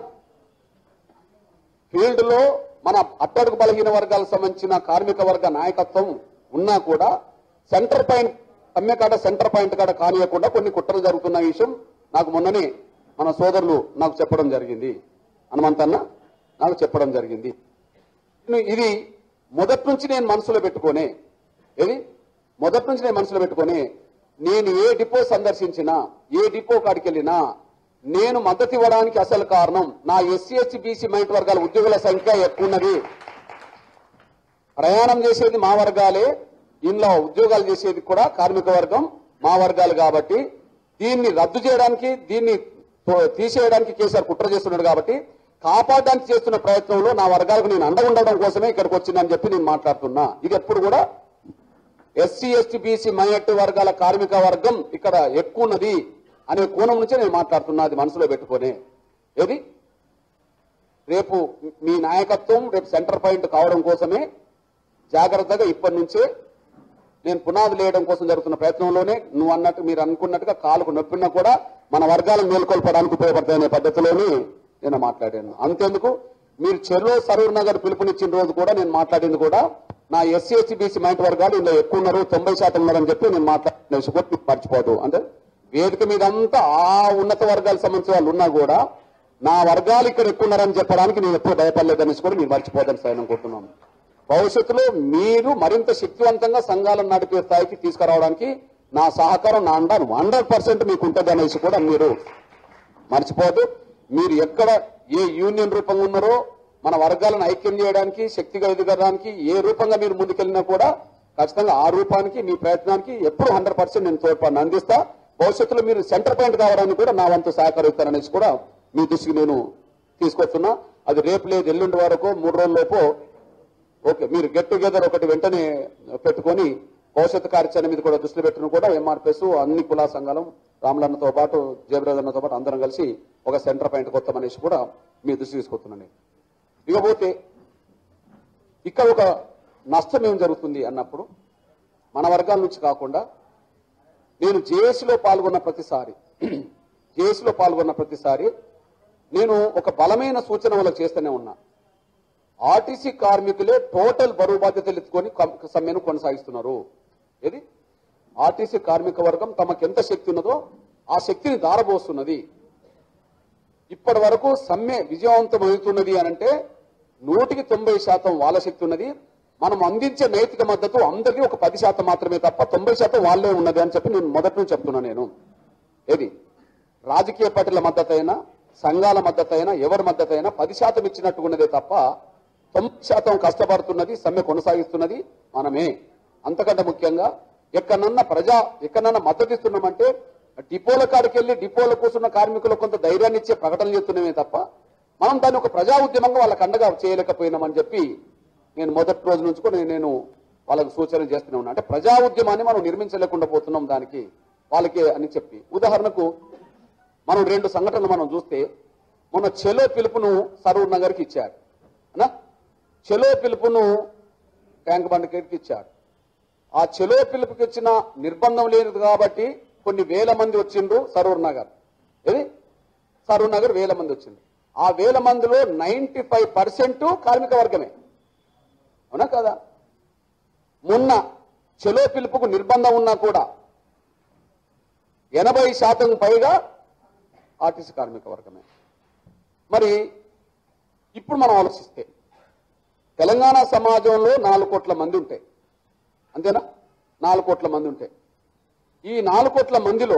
ఫీల్డ్ లో మన అట్టడుగు బలహీన వర్గాలకు సంబంధించిన కార్మిక వర్గ నాయకత్వం ఉన్నా కూడా సెంటర్ పాయింట్ సమ్మె కాడ సెంటర్ పాయింట్ కాడ కానియకుండా కొన్ని కుట్రలు జరుగుతున్న విషయం నాకు మొన్ననే మన సోదరులు నాకు చెప్పడం జరిగింది హనుమంతన్న నాకు చెప్పడం జరిగింది నేను ఇది మొదటి నుంచి నేను మనసులో పెట్టుకోనే ఏది మొదటి నుంచి నేను మనసులో పెట్టుకొని నేను ఏ డిపో సందర్శించినా ఏ డిపో కాడికి వెళ్ళినా నేను మద్దతు ఇవ్వడానికి అసలు కారణం నా ఎస్సీ ఎస్టీ బీసీ మైంట్ వర్గాల ఉద్యోగుల సంఖ్య ఎక్కువ ఉన్నది ప్రయాణం చేసేది మా వర్గాలే ఇంట్లో ఉద్యోగాలు చేసేది కూడా కార్మిక వర్గం మా వర్గాలు కాబట్టి దీన్ని రద్దు చేయడానికి దీన్ని తో- తీసేయడానికి కేసీఆర్ కుట్ర చేస్తున్నాడు కాబట్టి కాపాడడానికి చేస్తున్న ప్రయత్నంలో నా వర్గాలకు నేను అండగా ఉండడం కోసమే ఇక్కడికి వచ్చిందని చెప్పి నేను మాట్లాడుతున్నా ఇది ఎప్పుడు కూడా ఎస్సీ ఎస్టీ బీసీ మైనార్టీ వర్గాల కార్మిక వర్గం ఇక్కడ ఎక్కువ ఉన్నది అనే కోణం నుంచే నేను మాట్లాడుతున్నా అది మనసులో పెట్టుకొని ఏది రేపు మీ నాయకత్వం రేపు సెంటర్ పాయింట్ కావడం కోసమే జాగ్రత్తగా ఇప్పటి నుంచే నేను పునాది వేయడం కోసం జరుగుతున్న ప్రయత్నంలోనే నువ్వు అన్నట్టు మీరు అనుకున్నట్టుగా కాలుకు నొప్పినా కూడా మన వర్గాలను మేల్కొల్పడానికి ఉపయోగపడతాయనే పద్ధతిలోనే నేను మాట్లాడాను అంతేందుకు మీరు చెర్లో సరూర్ నగర్ పిలుపునిచ్చిన రోజు కూడా నేను మాట్లాడింది కూడా నా ఎస్సీ ఎస్సీ బీసీ మైండ్ వర్గాలు ఇందులో ఎక్కువ ఉన్నారు తొంభై శాతం ఉన్నారని చెప్పి నేను మాట్లాడిన విషయం కూడా మీకు మర్చిపోదు అంటే వేదిక మీద అంతా ఆ ఉన్నత వర్గాలకు సంబంధించిన వాళ్ళు ఉన్నా కూడా నా వర్గాలు ఇక్కడ ఎక్కువ ఉన్నారని చెప్పడానికి నేను ఎప్పుడు భయపడలేదనేసి కూడా మీరు మర్చిపోదని సైన్ అనుకుంటున్నాను భవిష్యత్తులో మీరు మరింత శక్తివంతంగా సంఘాలను నడిపే స్థాయికి తీసుకురావడానికి నా సహకారం నా అండాను హండ్రెడ్ పర్సెంట్ మీకు ఉంటుంది అనేసి కూడా మీరు మర్చిపోదు మీరు ఎక్కడ ఏ యూనియన్ రూపంగా ఉన్నారో మన వర్గాలను ఐక్యం చేయడానికి శక్తిగా ఎదగడానికి ఏ రూపంగా మీరు ముందుకెళ్ళినా కూడా ఖచ్చితంగా ఆ రూపానికి మీ ప్రయత్నానికి ఎప్పుడు హండ్రెడ్ పర్సెంట్ నేను తోడ్పాటును అందిస్తా భవిష్యత్తులో మీరు సెంటర్ పాయింట్ కావడానికి కూడా నా వంతు సహకరిస్తాననేసి కూడా మీ దృష్టికి నేను తీసుకొస్తున్నా అది రేపు లేదు ఎల్లుండి వరకు మూడు రోజులలోపు ఓకే మీరు గెట్ టుగెదర్ ఒకటి వెంటనే పెట్టుకొని భవిష్యత్తు కార్యాచరణ మీద కూడా దృష్టిలో పెట్టుకుని కూడా ఎంఆర్పిఎస్ అన్ని కులా సంఘాలం రామలన్నతో పాటు జయబ్రదన్నతో పాటు అందరం కలిసి ఒక సెంటర్ పాయింట్ కొత్త అనేసి కూడా మీ దృష్టి తీసుకొస్తున్నాను నేను ఇకపోతే ఇక్కడ ఒక నష్టం ఏం జరుగుతుంది అన్నప్పుడు మన వర్గాల నుంచి కాకుండా నేను జేఏసీలో పాల్గొన్న ప్రతిసారి జేఏసీలో పాల్గొన్న ప్రతిసారి నేను ఒక బలమైన సూచన వాళ్ళకి చేస్తూనే ఉన్నా ఆర్టీసీ కార్మికులే టోటల్ బరువు బాధ్యతలు ఎత్తుకొని కం- సమ్మెను కొనసాగిస్తున్నారు ఏది ఆర్టీసీ కార్మిక వర్గం తమకు ఎంత శక్తి ఉన్నదో ఆ శక్తిని దారబోస్తున్నది ఇప్పటి వరకు సమ్మె విజయవంతం అవుతున్నది అని అంటే నూటికి తొంభై శాతం వాళ్ళ శక్తి ఉన్నది మనం అందించే నైతిక మద్దతు అందరికీ ఒక పది శాతం మాత్రమే తప్ప తొంభై శాతం వాళ్ళే ఉన్నది అని చెప్పి నేను మొదటి నుంచి చెప్తున్నా నేను ఏది రాజకీయ పార్టీల మద్దతు అయినా సంఘాల మద్దతు అయినా ఎవరి మద్దతు అయినా పది శాతం ఇచ్చినట్టు ఉన్నదే తప్ప తొంభై శాతం కష్టపడుతున్నది సమ్మె కొనసాగిస్తున్నది మనమే అంతకంటే ముఖ్యంగా ఎక్కడన్నా ప్రజా ఎక్కడన్నా మద్దతు ఇస్తున్నామంటే డిపోల కాడికి వెళ్ళి డిపోలో కూర్చున్న కార్మికులకు కొంత ధైర్యాన్ని ఇచ్చే ప్రకటనలు చేస్తున్నామే తప్ప మనం దాన్ని ఒక ప్రజా ఉద్యమంగా వాళ్ళకి అండగా చేయలేకపోయినామని చెప్పి నేను మొదటి రోజు నుంచి కూడా నేను వాళ్ళకి సూచనలు చేస్తూనే ఉన్నా అంటే ప్రజా ఉద్యమాన్ని మనం నిర్మించలేకుండా పోతున్నాం దానికి వాళ్ళకి అని చెప్పి ఉదాహరణకు మనం రెండు సంఘటనలు మనం చూస్తే మొన్న చెలో పిలుపును సరూర్ నగర్కి ఇచ్చారు అనా చెలో పిలుపును ట్యాంక్ బండ్కి ఇచ్చారు ఆ చెలో పిలుపుకి ఇచ్చిన నిర్బంధం లేదు కాబట్టి కొన్ని వేల మంది వచ్చిండ్రు సరూర్ నగర్ ఏది సరూర్ నగర్ వేల మంది వచ్చిండ్రు ఆ వేల మందిలో నైన్టీ ఫైవ్ పర్సెంట్ కార్మిక వర్గమే అవునా కదా మొన్న చెలో పిలుపుకు నిర్బంధం ఉన్నా కూడా ఎనభై శాతం పైగా ఆర్టీసీ కార్మిక వర్గమే మరి ఇప్పుడు మనం ఆలోచిస్తే తెలంగాణ సమాజంలో నాలుగు కోట్ల మంది ఉంటాయి అంతేనా నాలుగు కోట్ల మంది ఉంటాయి ఈ నాలుగు కోట్ల మందిలో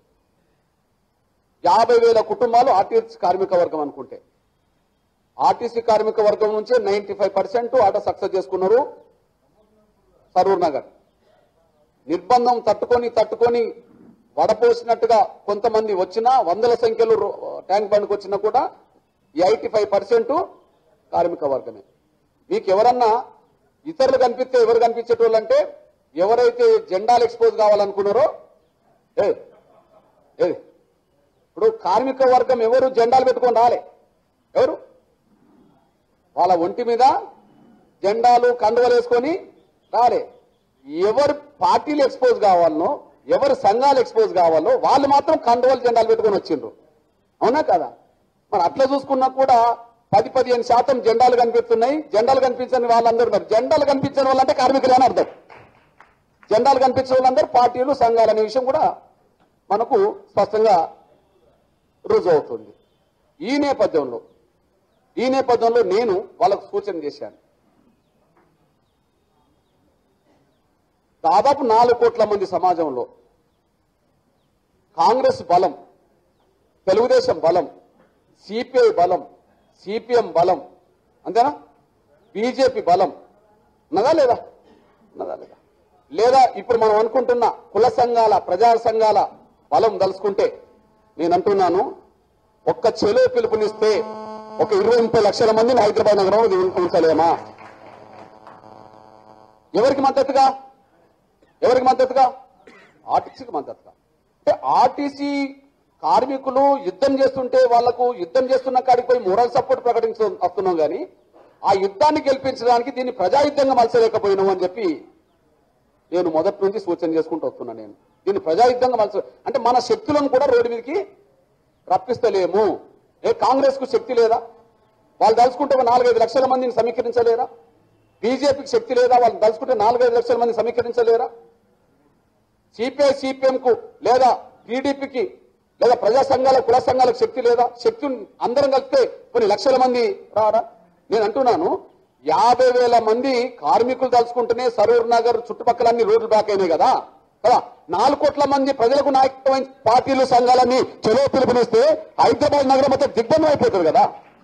యాభై వేల కుటుంబాలు ఆర్టీసీ కార్మిక వర్గం అనుకుంటే ఆర్టీసీ కార్మిక వర్గం నుంచే నైన్టీ ఫైవ్ పర్సెంట్ ఆట సక్సెస్ చేసుకున్నారు సరూర్ నగర్ నిర్బంధం తట్టుకొని తట్టుకొని వడపోసినట్టుగా కొంతమంది వచ్చినా వందల సంఖ్యలో రో- ట్యాంక్ బండ్కి వచ్చినా కూడా ఎయిటీ ఫైవ్ పర్సెంట్ కార్మిక వర్గమే మీకు ఎవరన్నా ఇతరులు కనిపిస్తే ఎవరు కనిపించేటోళ్ళు అంటే ఎవరైతే జెండాలు ఎక్స్పోజ్ కావాలనుకున్నారో ఏ ఏ ఇప్పుడు కార్మిక వర్గం ఎవరు జెండాలు పెట్టుకొని రాలే ఎవరు వాళ్ళ ఒంటి మీద జెండాలు కండువలు వేసుకొని రాలే ఎవరు పార్టీలు ఎక్స్పోజ్ కావాలనో ఎవరు సంఘాలు ఎక్స్పోజ్ కావాలో వాళ్ళు మాత్రం కండువలు జెండాలు పెట్టుకొని వచ్చిండ్రు అవునా కదా మరి అట్లా చూసుకున్నా కూడా పది పదిహేను శాతం జెండాలు కనిపిస్తున్నాయి జెండాలు కనిపించని వాళ్ళందరూ ఉన్నారు జెండాలు కనిపించని వాళ్ళంటే కార్మికులు అని అర్థం జెండాలు కనిపించే వాళ్ళందరూ పార్టీలు సంఘాలు అనే విషయం కూడా మనకు స్పష్టంగా రుజువు అవుతుంది ఈ నేపథ్యంలో ఈ నేపథ్యంలో నేను వాళ్ళకు సూచన చేశాను దాదాపు నాలుగు కోట్ల మంది సమాజంలో కాంగ్రెస్ బలం తెలుగుదేశం బలం సిపిఐ బలం సిపిఎం బలం అంతేనా బీజేపీ బలం ఉన్నదా లేదా ఉన్నదా లేదా లేదా ఇప్పుడు మనం అనుకుంటున్న కుల సంఘాల ప్రజా సంఘాల బలం దలుచుకుంటే నేను అంటున్నాను ఒక్క చెలో పిలుపునిస్తే ఒక ఇరవై ముప్పై లక్షల మందిని హైదరాబాద్ నగరంలో ఉం- ఉంచలేమా ఎవరికి మద్దతుగా ఎవరికి మద్దతుగా ఆర్టీసీకి మద్దతుగా అంటే ఆర్టీసీ కార్మికులు యుద్ధం చేస్తుంటే వాళ్లకు యుద్ధం చేస్తున్న కాడికి పోయి మోరల్ సపోర్ట్ ప్రకటించ వస్తున్నాం కానీ ఆ యుద్ధాన్ని గెలిపించడానికి దీన్ని ప్రజాయుద్ధంగా మలచలేకపోయినాం అని చెప్పి నేను మొదటి నుంచి సూచన చేసుకుంటూ వస్తున్నాను నేను దీన్ని ప్రజాయుద్ధంగా మలచ అంటే మన శక్తులను కూడా రోడ్డు మీదకి రప్పిస్తలేము ఏ కాంగ్రెస్ కు శక్తి లేదా వాళ్ళు తలుచుకుంటే ఒక నాలుగైదు లక్షల మందిని సమీకరించలేరా బీజేపీకి శక్తి లేదా వాళ్ళు తలుచుకుంటే నాలుగైదు లక్షల మంది సమీకరించలేరా సిపిఐ సిపిఎం కు లేదా టీడీపీకి లేదా ప్రజా సంఘాల కుల సంఘాలకు శక్తి లేదా శక్తి ఉన్- అందరం కలిపితే కొన్ని లక్షల మంది రారా నేను అంటున్నాను యాభై వేల మంది కార్మికులు తలుచుకుంటేనే సరూర్ నగర్ చుట్టుపక్కల అన్ని రోడ్లు బ్యాక్ అయినాయి కదా కదా నాలుగు కోట్ల మంది ప్రజలకు నాయకమైన పార్టీలు సంఘాలన్నీ చెలో పిలుపునిస్తే హైదరాబాద్ నగరం మొత్తం దిగ్బంధం అయిపోతుంది కదా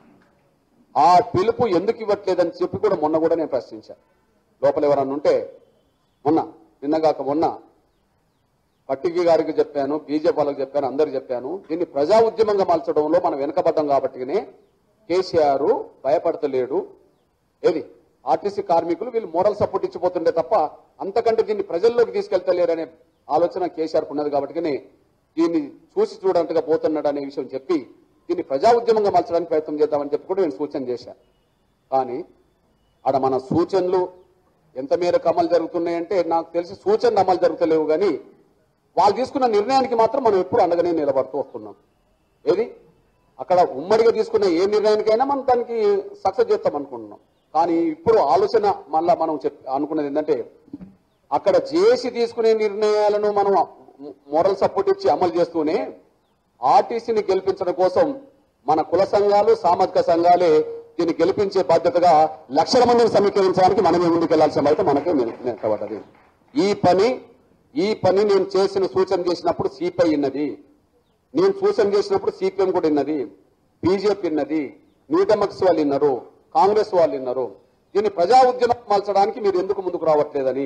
ఆ పిలుపు ఎందుకు ఇవ్వట్లేదని చెప్పి కూడా మొన్న కూడా నేను ప్రశ్నించాను లోపల ఎవరన్నా ఉంటే మొన్న నిన్నగాక మొన్న పట్టికి గారికి చెప్పాను బీజేపీ వాళ్ళకి చెప్పాను అందరికి చెప్పాను దీన్ని ప్రజా ఉద్యమంగా మార్చడంలో మనం వెనకబడ్డం కాబట్టినే కేసీఆర్ భయపడతలేడు ఏది ఆర్టీసీ కార్మికులు వీళ్ళు మోరల్ సపోర్ట్ ఇచ్చిపోతుండే తప్ప అంతకంటే దీన్ని ప్రజల్లోకి తీసుకెళ్తలేరనే ఆలోచన కేసీఆర్ ఉన్నది కాబట్టి దీన్ని చూసి చూడంతగా పోతున్నాడు అనే విషయం చెప్పి దీన్ని ప్రజా ఉద్యమంగా మార్చడానికి ప్రయత్నం చేద్దామని చెప్పి కూడా నేను సూచన చేశాను కానీ ఆడ మన సూచనలు ఎంత మేరకు అమలు జరుగుతున్నాయంటే నాకు తెలిసి సూచనలు అమలు జరుగుతలేవు కానీ వాళ్ళు తీసుకున్న నిర్ణయానికి మాత్రం మనం ఎప్పుడు అండగానే నిలబడుతూ వస్తున్నాం ఏది అక్కడ ఉమ్మడిగా తీసుకున్న ఏ నిర్ణయానికైనా మనం దానికి సక్సెస్ చేస్తాం అనుకుంటున్నాం కానీ ఇప్పుడు ఆలోచన మళ్ళా మనం చెప్ అనుకున్నది ఏంటంటే అక్కడ చేసి తీసుకునే నిర్ణయాలను మనం మోరల్ సపోర్ట్ ఇచ్చి అమలు చేస్తూనే ఆర్టీసీని గెలిపించడం కోసం మన కుల సంఘాలు సామాజిక సంఘాలే దీన్ని గెలిపించే బాధ్యతగా లక్షల మందిని సమీకరించడానికి మనమే ముందుకెళ్లాల్సిన అయితే మనకే నెట్టబడ్డది ఈ పని ఈ పని నేను చేసిన సూచన చేసినప్పుడు సిపిఐ ఉన్నది నేను సూచన చేసినప్పుడు సిపిఎం కూడా ఉన్నది బీజేపీ ఉన్నది న్యూ డెమోక్రసీ వాళ్ళు విన్నారు కాంగ్రెస్ వాళ్ళు విన్నారు దీన్ని ప్రజా ఉద్యమం మార్చడానికి మీరు ఎందుకు ముందుకు రావట్లేదని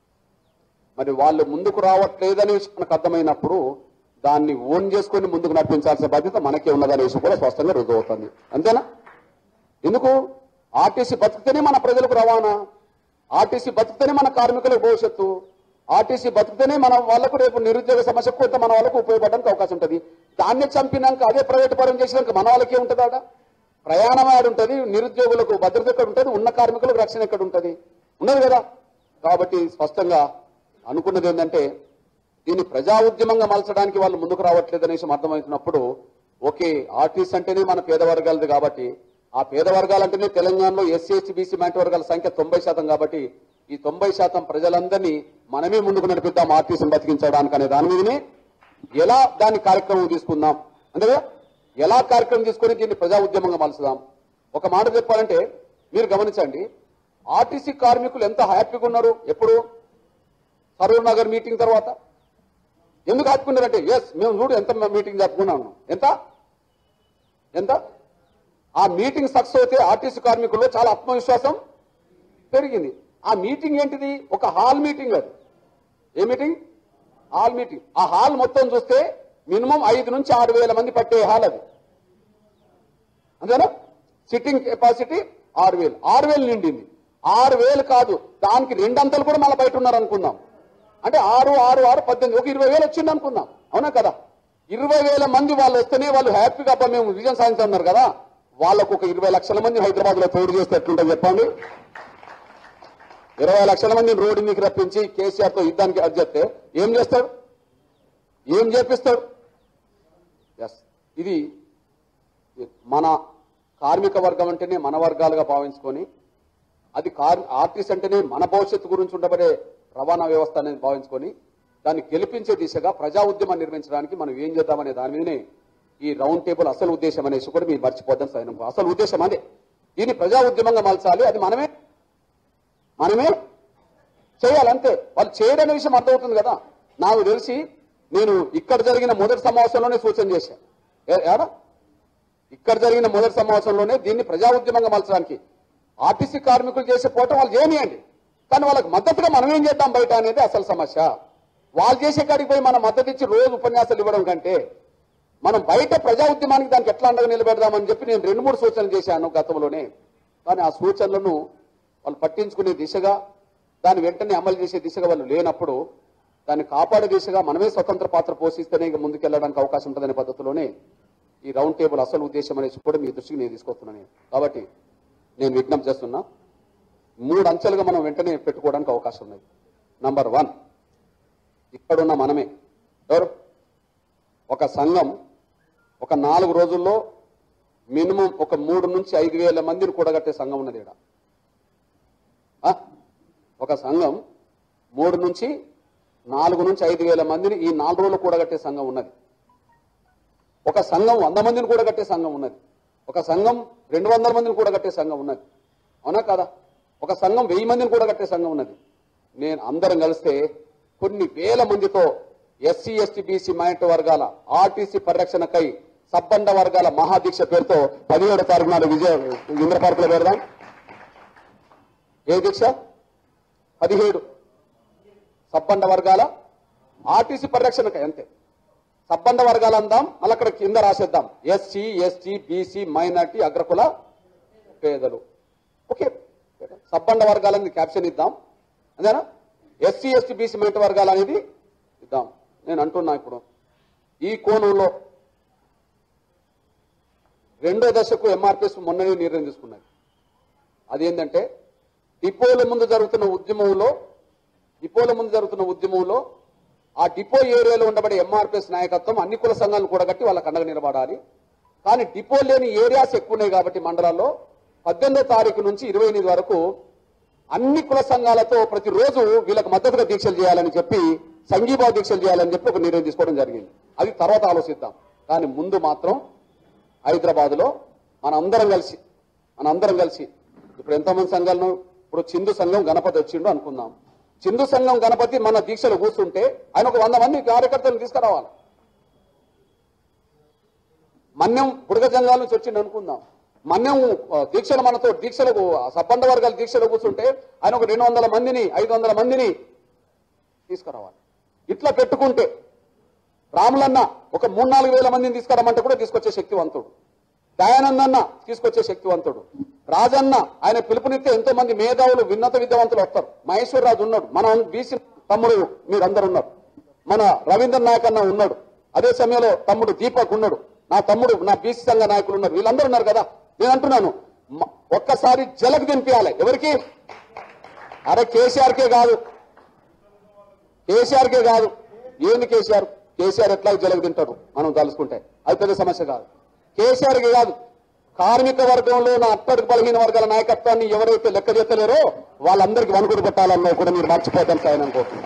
మరి వాళ్ళు ముందుకు రావట్లేదనే విషయం మనకు అర్థమైనప్పుడు దాన్ని ఓన్ చేసుకొని ముందుకు నడిపించాల్సిన బాధ్యత మనకే ఉన్నదనే విషయం కూడా స్పష్టంగా రుజువు అవుతుంది అంతేనా ఎందుకు ఆర్టీసీ బతికితేనే మన ప్రజలకు రవాణా ఆర్టీసీ బతికితేనే మన కార్మికులకు భవిష్యత్తు ఆర్టీసీ బతికితేనే మన వాళ్ళకు రేపు నిరుద్యోగ సమస్య కొంత మన వాళ్ళకు ఉపయోగపడడానికి అవకాశం ఉంటుంది దాన్ని చంపినాక అదే ప్రైవేట్ పరం చేసినాక మన వాళ్ళకి ఉంటుంది ఆడ ప్రయాణం ఆడ ఉంటుంది నిరుద్యోగులకు భద్రత ఎక్కడ ఉంటుంది ఉన్న కార్మికులకు రక్షణ ఎక్కడ ఉంటుంది ఉన్నది కదా కాబట్టి స్పష్టంగా అనుకున్నది ఏంటంటే దీన్ని ప్రజా ఉద్యమంగా మలచడానికి వాళ్ళు ముందుకు రావట్లేదు అనే విషయం అర్థమవుతున్నప్పుడు ఓకే ఆర్టీసీ అంటేనే మన పేద వర్గాలది కాబట్టి ఆ పేద వర్గాలంటేనే తెలంగాణలో ఎస్సీ ఎస్టీ బీసీ మైనార్టీ వర్గాల సంఖ్య తొంభై శాతం కాబట్టి ఈ తొంభై శాతం ప్రజలందరినీ మనమే ముందుకు నడిపిద్దాం ఆర్టీసీని బతికించడానికి అనే దాని మీదనే ఎలా దాని కార్యక్రమం తీసుకుందాం అంతేగా ఎలా కార్యక్రమం తీసుకొని దీన్ని ప్రజా ఉద్యమంగా మలుచుదాం ఒక మాట చెప్పాలంటే మీరు గమనించండి ఆర్టీసీ కార్మికులు ఎంత హ్యాపీగా ఉన్నారు ఎప్పుడు సరూర్ నగర్ మీటింగ్ తర్వాత ఎందుకు ఆపుకున్నారంటే ఎస్ మేము చూడు ఎంత మీటింగ్ జరుపుకున్నా ఉన్నాం ఎంత ఎంత ఆ మీటింగ్ సక్సెస్ అయితే ఆర్టీసీ కార్మికుల్లో చాలా ఆత్మవిశ్వాసం పెరిగింది ఆ మీటింగ్ ఏంటిది ఒక హాల్ మీటింగ్ అది ఏ మీటింగ్ హాల్ మీటింగ్ ఆ హాల్ మొత్తం చూస్తే మినిమం ఐదు నుంచి ఆరు వేల మంది పట్టే హాల్ అది అంతేనా సిట్టింగ్ కెపాసిటీ ఆరు వేలు ఆరు వేలు నిండింది ఆరు వేలు కాదు దానికి రెండంతలు కూడా మళ్ళీ బయట ఉన్నారు అనుకుందాం అంటే ఆరు ఆరు ఆరు పద్దెనిమిది ఒక ఇరవై వేలు వచ్చింది అనుకుందాం అవునా కదా ఇరవై వేల మంది వాళ్ళు వస్తేనే వాళ్ళు హ్యాపీగా అబ్బా మేము విజయం సాధించున్నారు కదా వాళ్ళకు ఒక ఇరవై లక్షల మంది హైదరాబాద్ లో తోడు చేస్తే ఎట్లుంటుంది చెప్పండి ఇరవై లక్షల మందిని రోడ్డు మీకు రప్పించి కేసీఆర్ తో యుద్ధానికి అది చెప్తే ఏం చేస్తాడు ఏం చేపిస్తాడు ఎస్ ఇది మన కార్మిక వర్గం అంటేనే మన వర్గాలుగా భావించుకొని అది కార్ ఆర్టిస్ట్ అంటేనే మన భవిష్యత్తు గురించి ఉండబడే రవాణా వ్యవస్థ అనేది భావించుకొని దాన్ని గెలిపించే దిశగా ప్రజా ఉద్యమం నిర్మించడానికి మనం ఏం చేద్దామనే దాని మీదనే ఈ రౌండ్ టేబుల్ అసలు ఉద్దేశం అనేసి కూడా మీరు మర్చిపోద్దని సైనం అసలు ఉద్దేశం అదే దీన్ని ప్రజా ఉద్యమంగా మలచాలి అది మనమే మనమే చేయాలి అంతే వాళ్ళు చేయడనే విషయం అర్థమవుతుంది కదా నాకు తెలిసి నేను ఇక్కడ జరిగిన మొదటి సమావేశంలోనే సూచన చేశాను ఏ- ఏడా ఇక్కడ జరిగిన మొదటి సమావేశంలోనే దీన్ని ప్రజా ఉద్యమంగా మలచడానికి ఆర్టీసీ కార్మికులు చేసే పోవటం వాళ్ళు చేయనియండి కానీ వాళ్ళకి మద్దతుగా మనం ఏం చేద్దాం బయట అనేది అసలు సమస్య వాళ్ళు చేసే కాడికి పోయి మనం మద్దతు ఇచ్చి రోజు ఉపన్యాసాలు ఇవ్వడం కంటే మనం బయట ప్రజా ఉద్యమానికి దానికి ఎట్లా అండగా నిలబెడదామని చెప్పి నేను రెండు మూడు సూచనలు చేశాను గతంలోనే కానీ ఆ సూచనలను వాళ్ళు పట్టించుకునే దిశగా దాన్ని వెంటనే అమలు చేసే దిశగా వాళ్ళు లేనప్పుడు దాన్ని కాపాడే దిశగా మనమే స్వతంత్ర పాత్ర పోషిస్తేనే ఇక ముందుకెళ్ళడానికి అవకాశం ఉంటుందనే పద్ధతిలోనే ఈ రౌండ్ టేబుల్ అసలు ఉద్దేశం అనేసి కూడా మీ దృష్టికి నేను తీసుకొస్తున్నాను కాబట్టి నేను విజ్ఞప్తి చేస్తున్నా మూడు అంచెలుగా మనం వెంటనే పెట్టుకోవడానికి అవకాశం ఉన్నది నంబర్ వన్ ఇక్కడున్న మనమే ఎవరు ఒక సంఘం ఒక నాలుగు రోజుల్లో మినిమం ఒక మూడు నుంచి ఐదు వేల మందిని కూడగట్టే సంఘం ఉన్నది ఇక్కడ ఆ? ఒక సంఘం మూడు నుంచి నాలుగు నుంచి ఐదు వేల మందిని ఈ నాలుగు రోజులు కూడగట్టే సంఘం ఉన్నది ఒక సంఘం వంద మందిని కూడా కట్టే సంఘం ఉన్నది ఒక సంఘం రెండు వందల మందిని కూడా కట్టే సంఘం ఉన్నది అవునా కదా ఒక సంఘం వెయ్యి మందిని కూడా కట్టే సంఘం ఉన్నది నేను అందరం కలిస్తే కొన్ని వేల మందితో ఎస్సీ ఎస్టీ బీసీ మైనార్టీ వర్గాల ఆర్టీసీ పరిరక్షణకై సబ్బండ వర్గాల మహాదీక్ష పేరుతో పదిహేడు తారీఖు నాడు విజయ ఇంద్ర పార్కులో పెడదాం ఏ దీక్ష పదిహేడు సబ్బండ వర్గాల ఆర్టీసీ పరిరక్షణకై అంతే సబ్బండ వర్గాలు అందాం మళ్ళీ అక్కడ కింద రాసేద్దాం ఎస్సీ ఎస్టీ బీసీ మైనార్టీ అగ్రకుల పేదలు ఓకే సబ్బండ వర్గాలని క్యాప్షన్ ఇద్దాం అంతేనా ఎస్సీ ఎస్టీ బీసీ మైనార్టీ వర్గాలు అనేది ఇద్దాం నేను అంటున్నా ఇప్పుడు ఈ కోణంలో రెండో దశకు ఎంఆర్పిఎస్ మొన్ననే నిర్ణయం తీసుకున్నది అదేంటంటే డిపోల ముందు జరుగుతున్న ఉద్యమంలో డిపోల ముందు జరుగుతున్న ఉద్యమంలో ఆ డిపో ఏరియాలో ఉండబడే ఎంఆర్పిఎస్ నాయకత్వం అన్ని కుల సంఘాలను కూడగట్టి వాళ్ళకి అండగా నిలబడాలి కానీ డిపో లేని ఏరియాస్ ఎక్కువ ఉన్నాయి కాబట్టి మండలాల్లో పద్దెనిమిదో తారీఖు నుంచి ఇరవై ఎనిమిది వరకు అన్ని కుల సంఘాలతో ప్రతిరోజు వీళ్ళకి మద్దతుగా దీక్షలు చేయాలని చెప్పి సంఘీభావ దీక్షలు చేయాలని చెప్పి ఒక నిర్ణయం తీసుకోవడం జరిగింది అది తర్వాత ఆలోచిద్దాం కానీ ముందు మాత్రం హైదరాబాద్ లో మన అందరం కలిసి మన అందరం కలిసి ఇప్పుడు ఎంతమంది సంఘాలను ఇప్పుడు చిందు సంఘం గణపతి వచ్చిండు అనుకుందాం చిందు సంఘం గణపతి మన దీక్షలు కూర్చుంటే ఆయన ఒక వంద మంది కార్యకర్తలను తీసుకురావాలి మన్యం బుడగ జంగాల నుంచి వచ్చిండు అనుకుందాం మన్యం ఆ, దీక్షలు మనతో దీక్షలకు ఆ సబ్బండ వర్గాల దీక్షలు కూర్చుంటే ఆయన ఒక రెండు వందల మందిని ఐదు వందల మందిని తీసుకురావాలి ఇట్లా పెట్టుకుంటే రాములన్న ఒక మూడు నాలుగు వేల మందిని తీసుకురమ్మంటే కూడా తీసుకొచ్చే శక్తివంతుడు దయానందన్న తీసుకొచ్చే శక్తివంతుడు రాజన్న ఆయన పిలుపునిస్తే ఎంతో మంది మేధావులు విన్నత విద్యావంతులు వస్తారు మహేశ్వర్ రాజు ఉన్నాడు మన బీసీ తమ్ముడు మీరందరూ ఉన్నారు మన రవీంద్ర నాయక్ అన్న ఉన్నాడు అదే సమయంలో తమ్ముడు దీపక్ ఉన్నాడు నా తమ్ముడు నా బీసీ సంఘ నాయకులు ఉన్నారు వీళ్ళందరూ ఉన్నారు కదా నేను అంటున్నాను మ- ఒక్కసారి జలకు దింపియాలి ఎవరికి అరే కేసీఆర్కే కాదు కేసీఆర్కే కాదు ఏంది కేసీఆర్ కేసీఆర్ ఎట్లా జలకు తింటాడు మనం తలుసుకుంటే అది పెద్ద సమస్య కాదు కేసీఆర్కి కాదు కార్మిక వర్గంలో నా అట్టడుగు బలహీన వర్గాల నాయకత్వాన్ని ఎవరైతే లెక్క చేస్తలేరో వాళ్ళందరికీ వణుకుడు పెట్టాలన్నో కూడా మీరు మర్చిపోతాను ఆయన అనుకుంటున్నా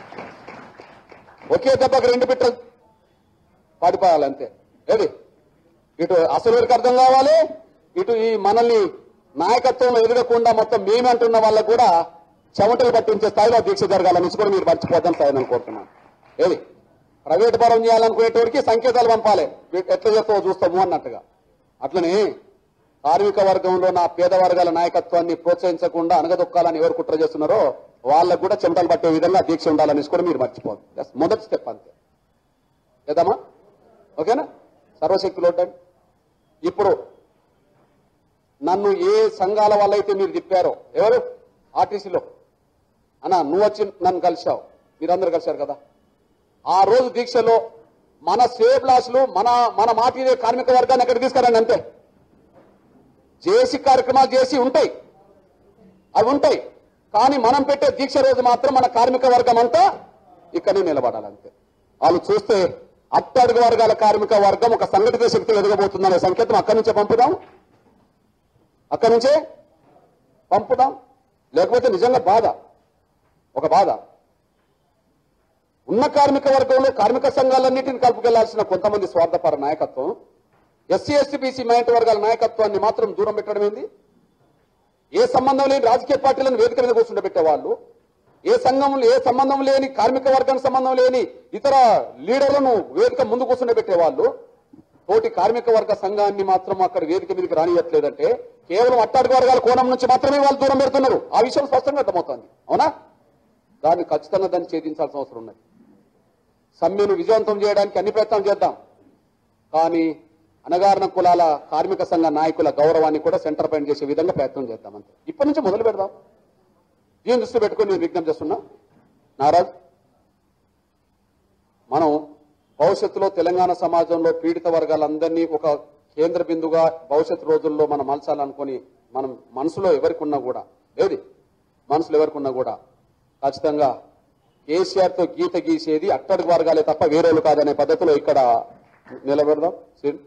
ఒకే దెబ్బకి రెండు బిట్టలు పడిపోయాలి అంతే ఏది ఇటు అసలు వారికి అర్థం కావాలి ఇటు ఈ మనల్ని నాయకత్వంలో ఎదగకుండా మొత్తం మేమే అంటున్న వాళ్ళకు కూడా చెమటలు పట్టించే స్థాయిలో దీక్ష జరగాలని కూడా మీరు మర్చిపోద్దని స్థాయిని అనుకుంటున్నాను ఏది ప్రైవేట్ పరం చేయాలనుకునేటోడికి సంకేతాలు పంపాలి వీ- ఎట్లా చేస్తావో చూస్తాము అన్నట్టుగా అట్లనే కార్మిక వర్గంలో నా పేద వర్గాల నాయకత్వాన్ని ప్రోత్సహించకుండా అనగదొక్కాలని ఎవరు కుట్ర చేస్తున్నారో వాళ్ళకు కూడా చెమటలు పట్టే విధంగా దీక్ష ఉండాలని కూడా మీరు మర్చిపోదు That's మొదటి స్టెప్ అంతే ఏదమ్మా ఓకేనా సర్వశక్తులు ఉంటాయి ఇప్పుడు నన్ను ఏ సంఘాల వల్ల అయితే మీరు తిప్పారో ఎవరు ఆర్టీసీలో అన్న నువ్వు వచ్చి నన్ను కలిశావు మీరందరూ కలిశారు కదా ఆ రోజు దీక్షలో మన సేబ్లాసులు మన మన మాట ఇదే కార్మిక వర్గాన్ని ఎక్కడ తీసుకురండి అంతే చేసి కార్యక్రమాలు చేసి ఉంటాయి అవి ఉంటాయి కానీ మనం పెట్టే దీక్ష రోజు మాత్రం మన కార్మిక వర్గం అంతా ఇక్కడే నిలబడాలి అంతే వాళ్ళు చూస్తే అట్టడుగు వర్గాల కార్మిక వర్గం ఒక సంఘటిత శక్తి ఎదగబోతుందనే సంకేతం అక్కడి నుంచే పంపుదాం అక్కడి నుంచే పంపుదాం లేకపోతే నిజంగా బాధ ఒక బాధ ఉన్న కార్మిక వర్గంలో కార్మిక సంఘాలన్నింటిని కలుపుకెళ్లాల్సిన కొంతమంది స్వార్థపర నాయకత్వం ఎస్సీ ఎస్టీ బీసీ మైనార్టీ వర్గాల నాయకత్వాన్ని మాత్రం దూరం పెట్టడం ఏంది ఏ సంబంధం లేని రాజకీయ పార్టీలను వేదిక మీద కూర్చుండబెట్టే వాళ్ళు ఏ సంఘం ఏ సంబంధం లేని కార్మిక వర్గానికి సంబంధం లేని ఇతర లీడర్లను వేదిక ముందు కూర్చుండబెట్టే వాళ్ళు తోటి కార్మిక వర్గ సంఘాన్ని మాత్రం అక్కడ వేదిక మీదకి రానియట్లేదంటే కేవలం అట్టాడు వర్గాల కోణం నుంచి మాత్రమే వాళ్ళు దూరం పెడుతున్నారు ఆ విషయం స్పష్టంగా అర్థమవుతోంది అవునా దాన్ని ఖచ్చితంగా దాన్ని ఛేదించాల్సిన అవసరం ఉన్నది సమ్మెను విజయవంతం చేయడానికి అన్ని ప్రయత్నాలు చేద్దాం కానీ అనగారిన కులాల కార్మిక సంఘ నాయకుల గౌరవాన్ని కూడా సెంటర్ పాయింట్ చేసే విధంగా ప్రయత్నం చేద్దాం అంతే ఇప్పటి నుంచి మొదలు పెడదాం దీని దృష్టి పెట్టుకొని నేను విజ్ఞప్తి చేస్తున్నా నారాజ్ మనం భవిష్యత్తులో తెలంగాణ సమాజంలో పీడిత వర్గాలందరినీ ఒక కేంద్ర బిందుగా భవిష్యత్ రోజుల్లో మనం మలచాలనుకొని మనం మనసులో ఎవరికి ఉన్నా కూడా ఏది మనసులో ఎవరికి ఉన్నా కూడా ఖచ్చితంగా కేసీఆర్ తో గీత గీసేది అట్టడుగు వర్గాలే తప్ప వేరేలు కాదనే పద్ధతిలో ఇక్కడ నిలబెడదాం శ్రీ-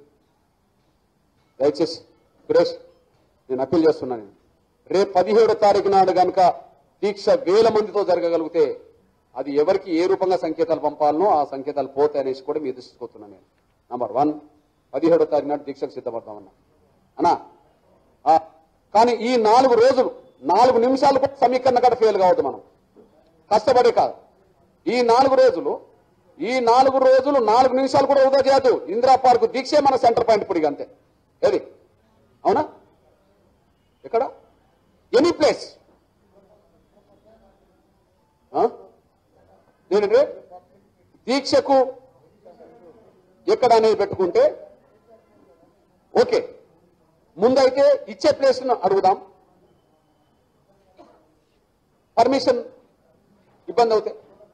దయచేసి సురేష్ నేను అప్పీల్ చేస్తున్నాను రేపు పదిహేడో తారీఖు నాడు కనుక దీక్ష వేల మందితో జరగగలిగితే అది ఎవరికి ఏ రూపంగా సంకేతాలు పంపాలనో ఆ సంకేతాలు పోతాయి అనేసి కూడా మీ దృష్టికొస్తున్నాను నేను నంబర్ వన్ పదిహేడో తారీఖు నాడు దీక్షకు సిద్ధపడతామన్నా అన్నా ఆ, కానీ ఈ నాలుగు రోజులు నాలుగు నిమిషాలు కూడా సమీకరణ కూడా ఫెయిల్ కావద్దు మనం కష్టపడే కాదు ఈ నాలుగు రోజులు ఈ నాలుగు రోజులు నాలుగు నిమిషాలు కూడా వృధా చేయదు ఇందిరా పార్క్ దీక్షే మన సెంటర్ పాయింట్ ఇప్పుడు ఇక అంతే ఏది అవునా ఎక్కడ ఎనీ ప్లేస్ ఏంటంటే దీక్షకు ఎక్కడ అనేది పెట్టుకుంటే ఓకే ముందైతే ఇచ్చే ప్లేస్ అడుగుదాం పర్మిషన్ ఇబ్బంది అవుతాయి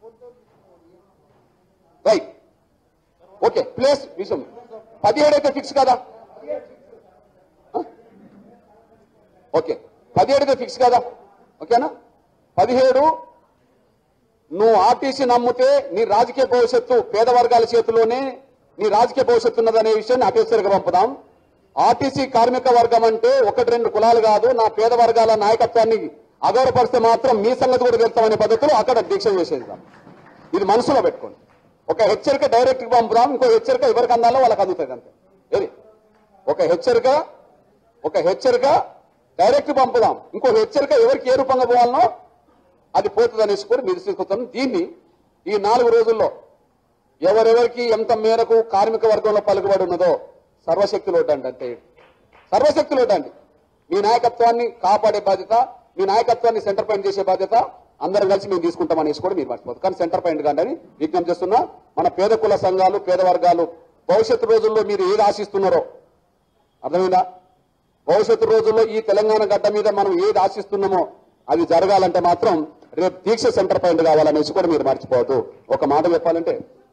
రైట్ ఓకే ప్లేస్ విషయం పదిహేడు అయితే ఫిక్స్ కదా ఆ? ఓకే పదిహేడు అయితే ఫిక్స్ కదా ఓకేనా పదిహేడు నువ్వు ఆర్టీసీ నమ్మితే నీ రాజకీయ భవిష్యత్తు పేద వర్గాల చేతిలోనే నీ రాజకీయ భవిష్యత్తు ఉన్నదనే విషయాన్ని అటేసరిగా పంపుదాం ఆర్టీసీ కార్మిక వర్గం అంటే ఒకటి రెండు కులాలు కాదు నా పేద వర్గాల నాయకత్వాన్ని అగౌరవపరిస్తే మాత్రం మీ సంగతి కూడా తెలుస్తామనే పద్ధతిలో అక్కడ దీక్ష చేసేద్దాం ఇది మనసులో పెట్టుకోండి ఒక హెచ్చరిక డైరెక్ట్ గా పంపుదాం ఇంకో హెచ్చరిక ఎవరికి అందాలో వాళ్ళకి అందుతుంది అంతే ఏది ఒక హెచ్చరిక ఒక హెచ్చరిక డైరెక్ట్ పంపుదాం ఇంకో హెచ్చరిక ఎవరికి ఏ రూపంగా పోవాలనో అది పోతుంది అనేసి కూడా మీరు తీసుకొస్తాను దీన్ని ఈ నాలుగు రోజుల్లో ఎవరెవరికి ఎంత మేరకు కార్మిక వర్గంలో పలుకుబడి ఉన్నదో సర్వశక్తులు వడ్డండి అంతే సర్వశక్తులు వడ్డండి మీ నాయకత్వాన్ని కాపాడే బాధ్యత మీ నాయకత్వాన్ని సెంటర్ పాయింట్ చేసే బాధ్యత అందరం కలిసి మేము తీసుకుంటాం అనేసి కూడా మీరు మర్చిపోదు కానీ సెంటర్ పాయింట్ కాండి అని విజ్ఞప్తి చేస్తున్నా మన పేద కుల సంఘాలు పేద వర్గాలు భవిష్యత్తు రోజుల్లో మీరు ఏది ఆశిస్తున్నారో అర్థమైందా భవిష్యత్తు రోజుల్లో ఈ తెలంగాణ గడ్డ మీద మనం ఏది ఆశిస్తున్నామో అది జరగాలంటే మాత్రం రేపు దీక్ష సెంటర్ పాయింట్ కావాలనేసి కూడా మీరు మర్చిపోవద్దు ఒక మాట చెప్పాలంటే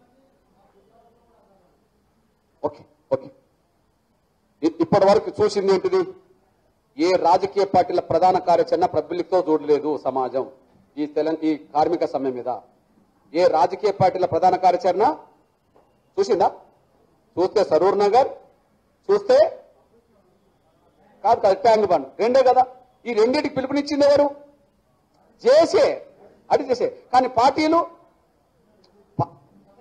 ఓకే ఓకే ఇ- ఇప్పటి వరకు చూసింది ఏంటిది ఏ రాజకీయ పార్టీల ప్రధాన కార్యాచరణ పబ్లిక్తో చూడలేదు సమాజం ఈ తెలంగాణ ఈ కార్మిక సమ్మె మీద ఏ రాజకీయ పార్టీల ప్రధాన కార్యాచరణ చూసిందా చూస్తే సరూర్ నగర్ చూస్తే కాదు కాదు ట్యాంక్ బండ్ రెండే కదా ఈ రెండింటికి పిలుపునిచ్చింది ఎవరు చేసే అది చేసే కానీ పార్టీలు ప-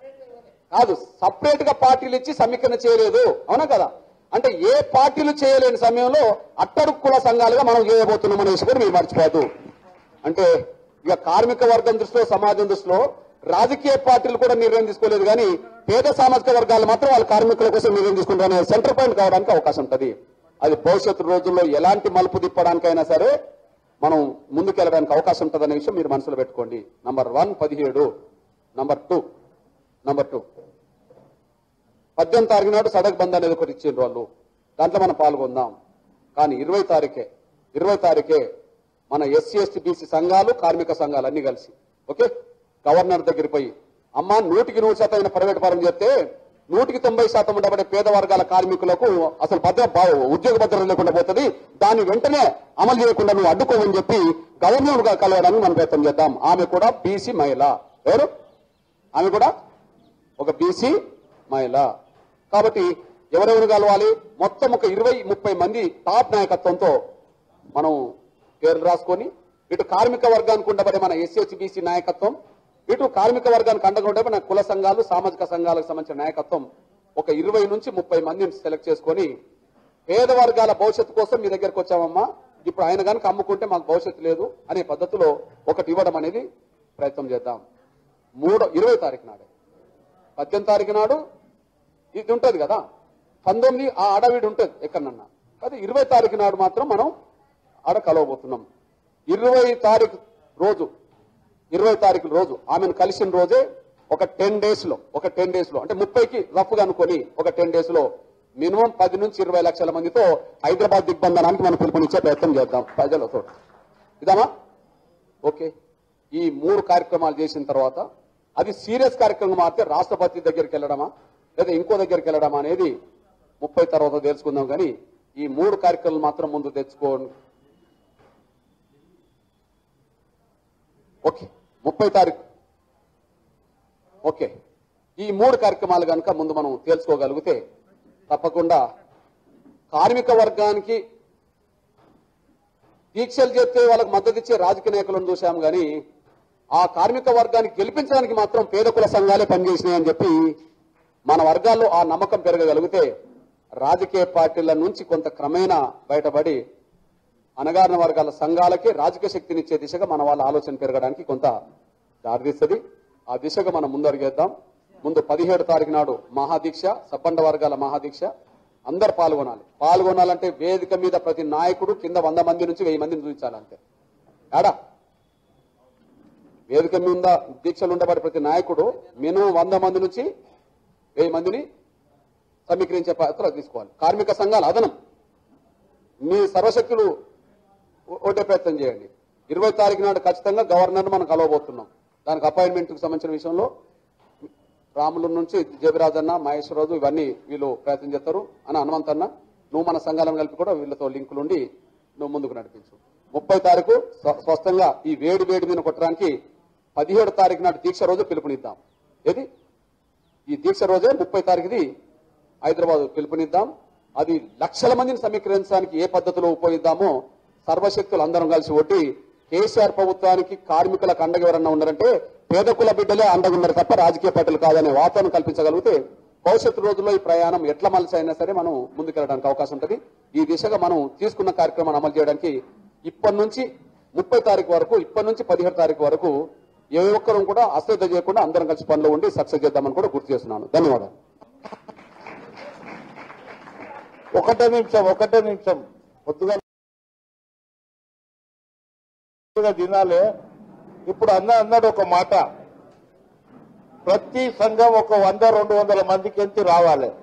కాదు సపరేట్ గా పార్టీలు ఇచ్చి సమీకరణ చేయలేదు అవునా కదా అంటే ఏ పార్టీలు చేయలేని సమయంలో అట్టడుగు కుల సంఘాలుగా మనం చేయబోతున్నాం అనేసి కూడా మీరు మర్చిపోదు అంటే ఇక కార్మిక వర్గం దృష్టిలో సమాజం దృష్టిలో రాజకీయ పార్టీలు కూడా నిర్ణయం తీసుకోలేదు కానీ పేద సామాజిక వర్గాలు మాత్రం వాళ్ళ కార్మికుల కోసం నిర్ణయం తీసుకుంటారనే సెంటర్ పాయింట్ కావడానికి అవకాశం ఉంటుంది అది భవిష్యత్తు రోజుల్లో ఎలాంటి మలుపు తిప్పడానికైనా సరే మనం ముందుకెళ్ళడానికి అవకాశం ఉంటుందనే విషయం మీరు మనసులో పెట్టుకోండి నంబర్ వన్ పదిహేడు నంబర్ టూ నంబర్ టూ పద్దెనిమిది తారీఖు నాడు సడక్ బంద్ అనేది ఒకటి ఇచ్చిండ్రు వాళ్ళు దాంట్లో మనం పాల్గొందాం కానీ ఇరవై తారీఖే ఇరవై తారీఖే మన ఎస్సీ ఎస్టీ బీసీ సంఘాలు కార్మిక సంఘాలు అన్ని కలిసి ఓకే గవర్నర్ దగ్గరికి పోయి అమ్మ నూటికి నూరు శాతం అయిన ప్రైవేట్ పరం చెప్తే నూటికి తొంభై శాతం ఉండబడే పేద వర్గాల కార్మికులకు అసలు భద్ర భా- ఉద్యోగ భద్రత లేకుండా పోతుంది దాన్ని వెంటనే అమలు చేయకుండా నువ్వు అడ్డుకోమని చెప్పి గవర్నర్ గా కలవడానికి మనం ప్రయత్నం చేద్దాం ఆమె కూడా బీసీ మహిళ ఎవరు ఆమె కూడా ఒక బీసీ మహిళ కాబట్టి ఎవరెవరు కలవాలి మొత్తం ఒక ఇరవై ముప్పై మంది టాప్ నాయకత్వంతో మనం పేర్లు రాసుకొని ఇటు కార్మిక వర్గానికి ఉండబడే మన ఎస్సీ బీసీ నాయకత్వం ఇటు కార్మిక వర్గానికి అండగా ఉండే మన కుల సంఘాలు సామాజిక సంఘాలకు సంబంధించిన నాయకత్వం ఒక ఇరవై నుంచి ముప్పై మందిని సెలెక్ట్ చేసుకొని పేద వర్గాల భవిష్యత్తు కోసం మీ దగ్గరకు వచ్చామమ్మా ఇప్పుడు ఆయన కనుక అమ్ముకుంటే మాకు భవిష్యత్తు లేదు అనే పద్ధతిలో ఒకటి ఇవ్వడం అనేది ప్రయత్నం చేద్దాం మూడో ఇరవై తారీఖు నాడే పద్దెనిమిది తారీఖు నాడు ఇది ఉంటది కదా పంతొమ్మిది ఆ అడవిడి ఉంటది ఎక్కడన్నా అది ఇరవై తారీఖు నాడు మాత్రం మనం ఆడ కలవబోతున్నాం ఇరవై తారీఖు రోజు ఇరవై తారీఖు రోజు ఆమెను కలిసిన రోజే ఒక టెన్ డేస్ లో ఒక టెన్ డేస్ లో అంటే ముప్పైకి రఫ్ గా అనుకొని ఒక టెన్ డేస్ లో మినిమం పది నుంచి ఇరవై లక్షల మందితో హైదరాబాద్ దిగ్బంధనానికి మనం పిలుపునిచ్చే ప్రయత్నం చేద్దాం ప్రజలతో ఇదామా ఓకే ఈ మూడు కార్యక్రమాలు చేసిన తర్వాత అది సీరియస్ కార్యక్రమం మాత్రం రాష్ట్రపతి దగ్గరికి వెళ్ళడమా లేదా ఇంకో దగ్గరికి వెళ్ళడమా అనేది ముప్పై తర్వాత తెలుసుకుందాం కానీ ఈ మూడు కార్యక్రమాలు మాత్రం ముందు తెచ్చుకోండి ఓకే ముప్పై తారీఖు ఓకే ఈ మూడు కార్యక్రమాలు కనుక ముందు మనం తెలుసుకోగలిగితే తప్పకుండా కార్మిక వర్గానికి దీక్షలు చేస్తే వాళ్ళకి మద్దతు ఇచ్చే రాజకీయ నాయకులను చూశాం కానీ ఆ కార్మిక వర్గాన్ని గెలిపించడానికి మాత్రం పేద కుల సంఘాలే పనిచేసినాయని చెప్పి మన వర్గాల్లో ఆ నమ్మకం పెరగగలిగితే రాజకీయ పార్టీల నుంచి కొంత క్రమేణా బయటపడి అణగారిన వర్గాల సంఘాలకి రాజకీయ శక్తినిచ్చే దిశగా మన వాళ్ళ ఆలోచన పెరగడానికి కొంత దారితీస్తుంది ఆ దిశగా మనం ముందడుగేద్దాం ముందు పదిహేడు తారీఖు నాడు మహాదీక్ష సబ్బండ వర్గాల మహాదీక్ష అందరు పాల్గొనాలి పాల్గొనాలంటే వేదిక మీద ప్రతి నాయకుడు కింద వంద మంది నుంచి వెయ్యి మందిని చూపించాలంతే ఏడా వేదిక మీద దీక్షలు ఉండబడి ప్రతి నాయకుడు మినిమం వంద మంది నుంచి వెయ్యి మందిని సమీకరించే పాత్ర తీసుకోవాలి కార్మిక సంఘాలు అదనం మీ సర్వశక్తులు ఓ- ఓటే ప్రయత్నం చేయండి ఇరవై తారీఖు నాడు ఖచ్చితంగా గవర్నర్ మనం కలవబోతున్నాం దానికి అపాయింట్మెంట్ కు సంబంధించిన విషయంలో రాములు నుంచి జబిరాజన్న మహేశ్వరరాజు ఇవన్నీ వీళ్ళు ప్రయత్నం చేస్తారు అని హనుమంతన్న నువ్వు మన సంఘాలను కలిపి కూడా వీళ్ళతో లింకులుండి నువ్వు ముందుకు నడిపించు ముప్పై తారీఖు స్వ- స్పష్టంగా ఈ వేడి వేడి మీద కొట్టడానికి పదిహేడు తారీఖు నాడు దీక్ష రోజు పిలుపునిద్దాం ఏది ఈ దీక్ష రోజే ముప్పై తారీఖుది హైదరాబాద్ పిలుపునిద్దాం అది లక్షల మందిని సమీకరించడానికి ఏ పద్ధతిలో ఉపయోగిద్దామో సర్వశక్తులు అందరం కలిసి ఒట్టి కేసీఆర్ ప్రభుత్వానికి కార్మికులకు అండగా ఎవరన్నా ఉన్నారంటే పేదకుల బిడ్డలే అండగా ఉన్నారు తప్ప రాజకీయ పార్టీలు కాదనే వాతావరణం కల్పించగలిగితే భవిష్యత్తు రోజుల్లో ఈ ప్రయాణం ఎట్ల మలిసి అయినా సరే మనం ముందుకెళ్ళడానికి అవకాశం ఉంటుంది ఈ దిశగా మనం తీసుకున్న కార్యక్రమాన్ని అమలు చేయడానికి ఇప్పటి నుంచి ముప్పై తారీఖు వరకు ఇప్పటి నుంచి పదిహేడు తారీఖు వరకు ఏ ఒక్కరూ కూడా అశ్రద్ధ చేయకుండా అందరం కలిసి పనిలో ఉండి సక్సెస్ చేద్దామని కూడా గుర్తు చేస్తున్నాను ధన్యవాదాలు ఒకటే నిమిషం ఒకటే నిమిషం పొద్దుగా పొద్దుగా తినాలి ఇప్పుడు అన్న అన్నాడు ఒక మాట ప్రతి సంఘం ఒక వంద రెండు వందల మందికి ఎంతి రావాలి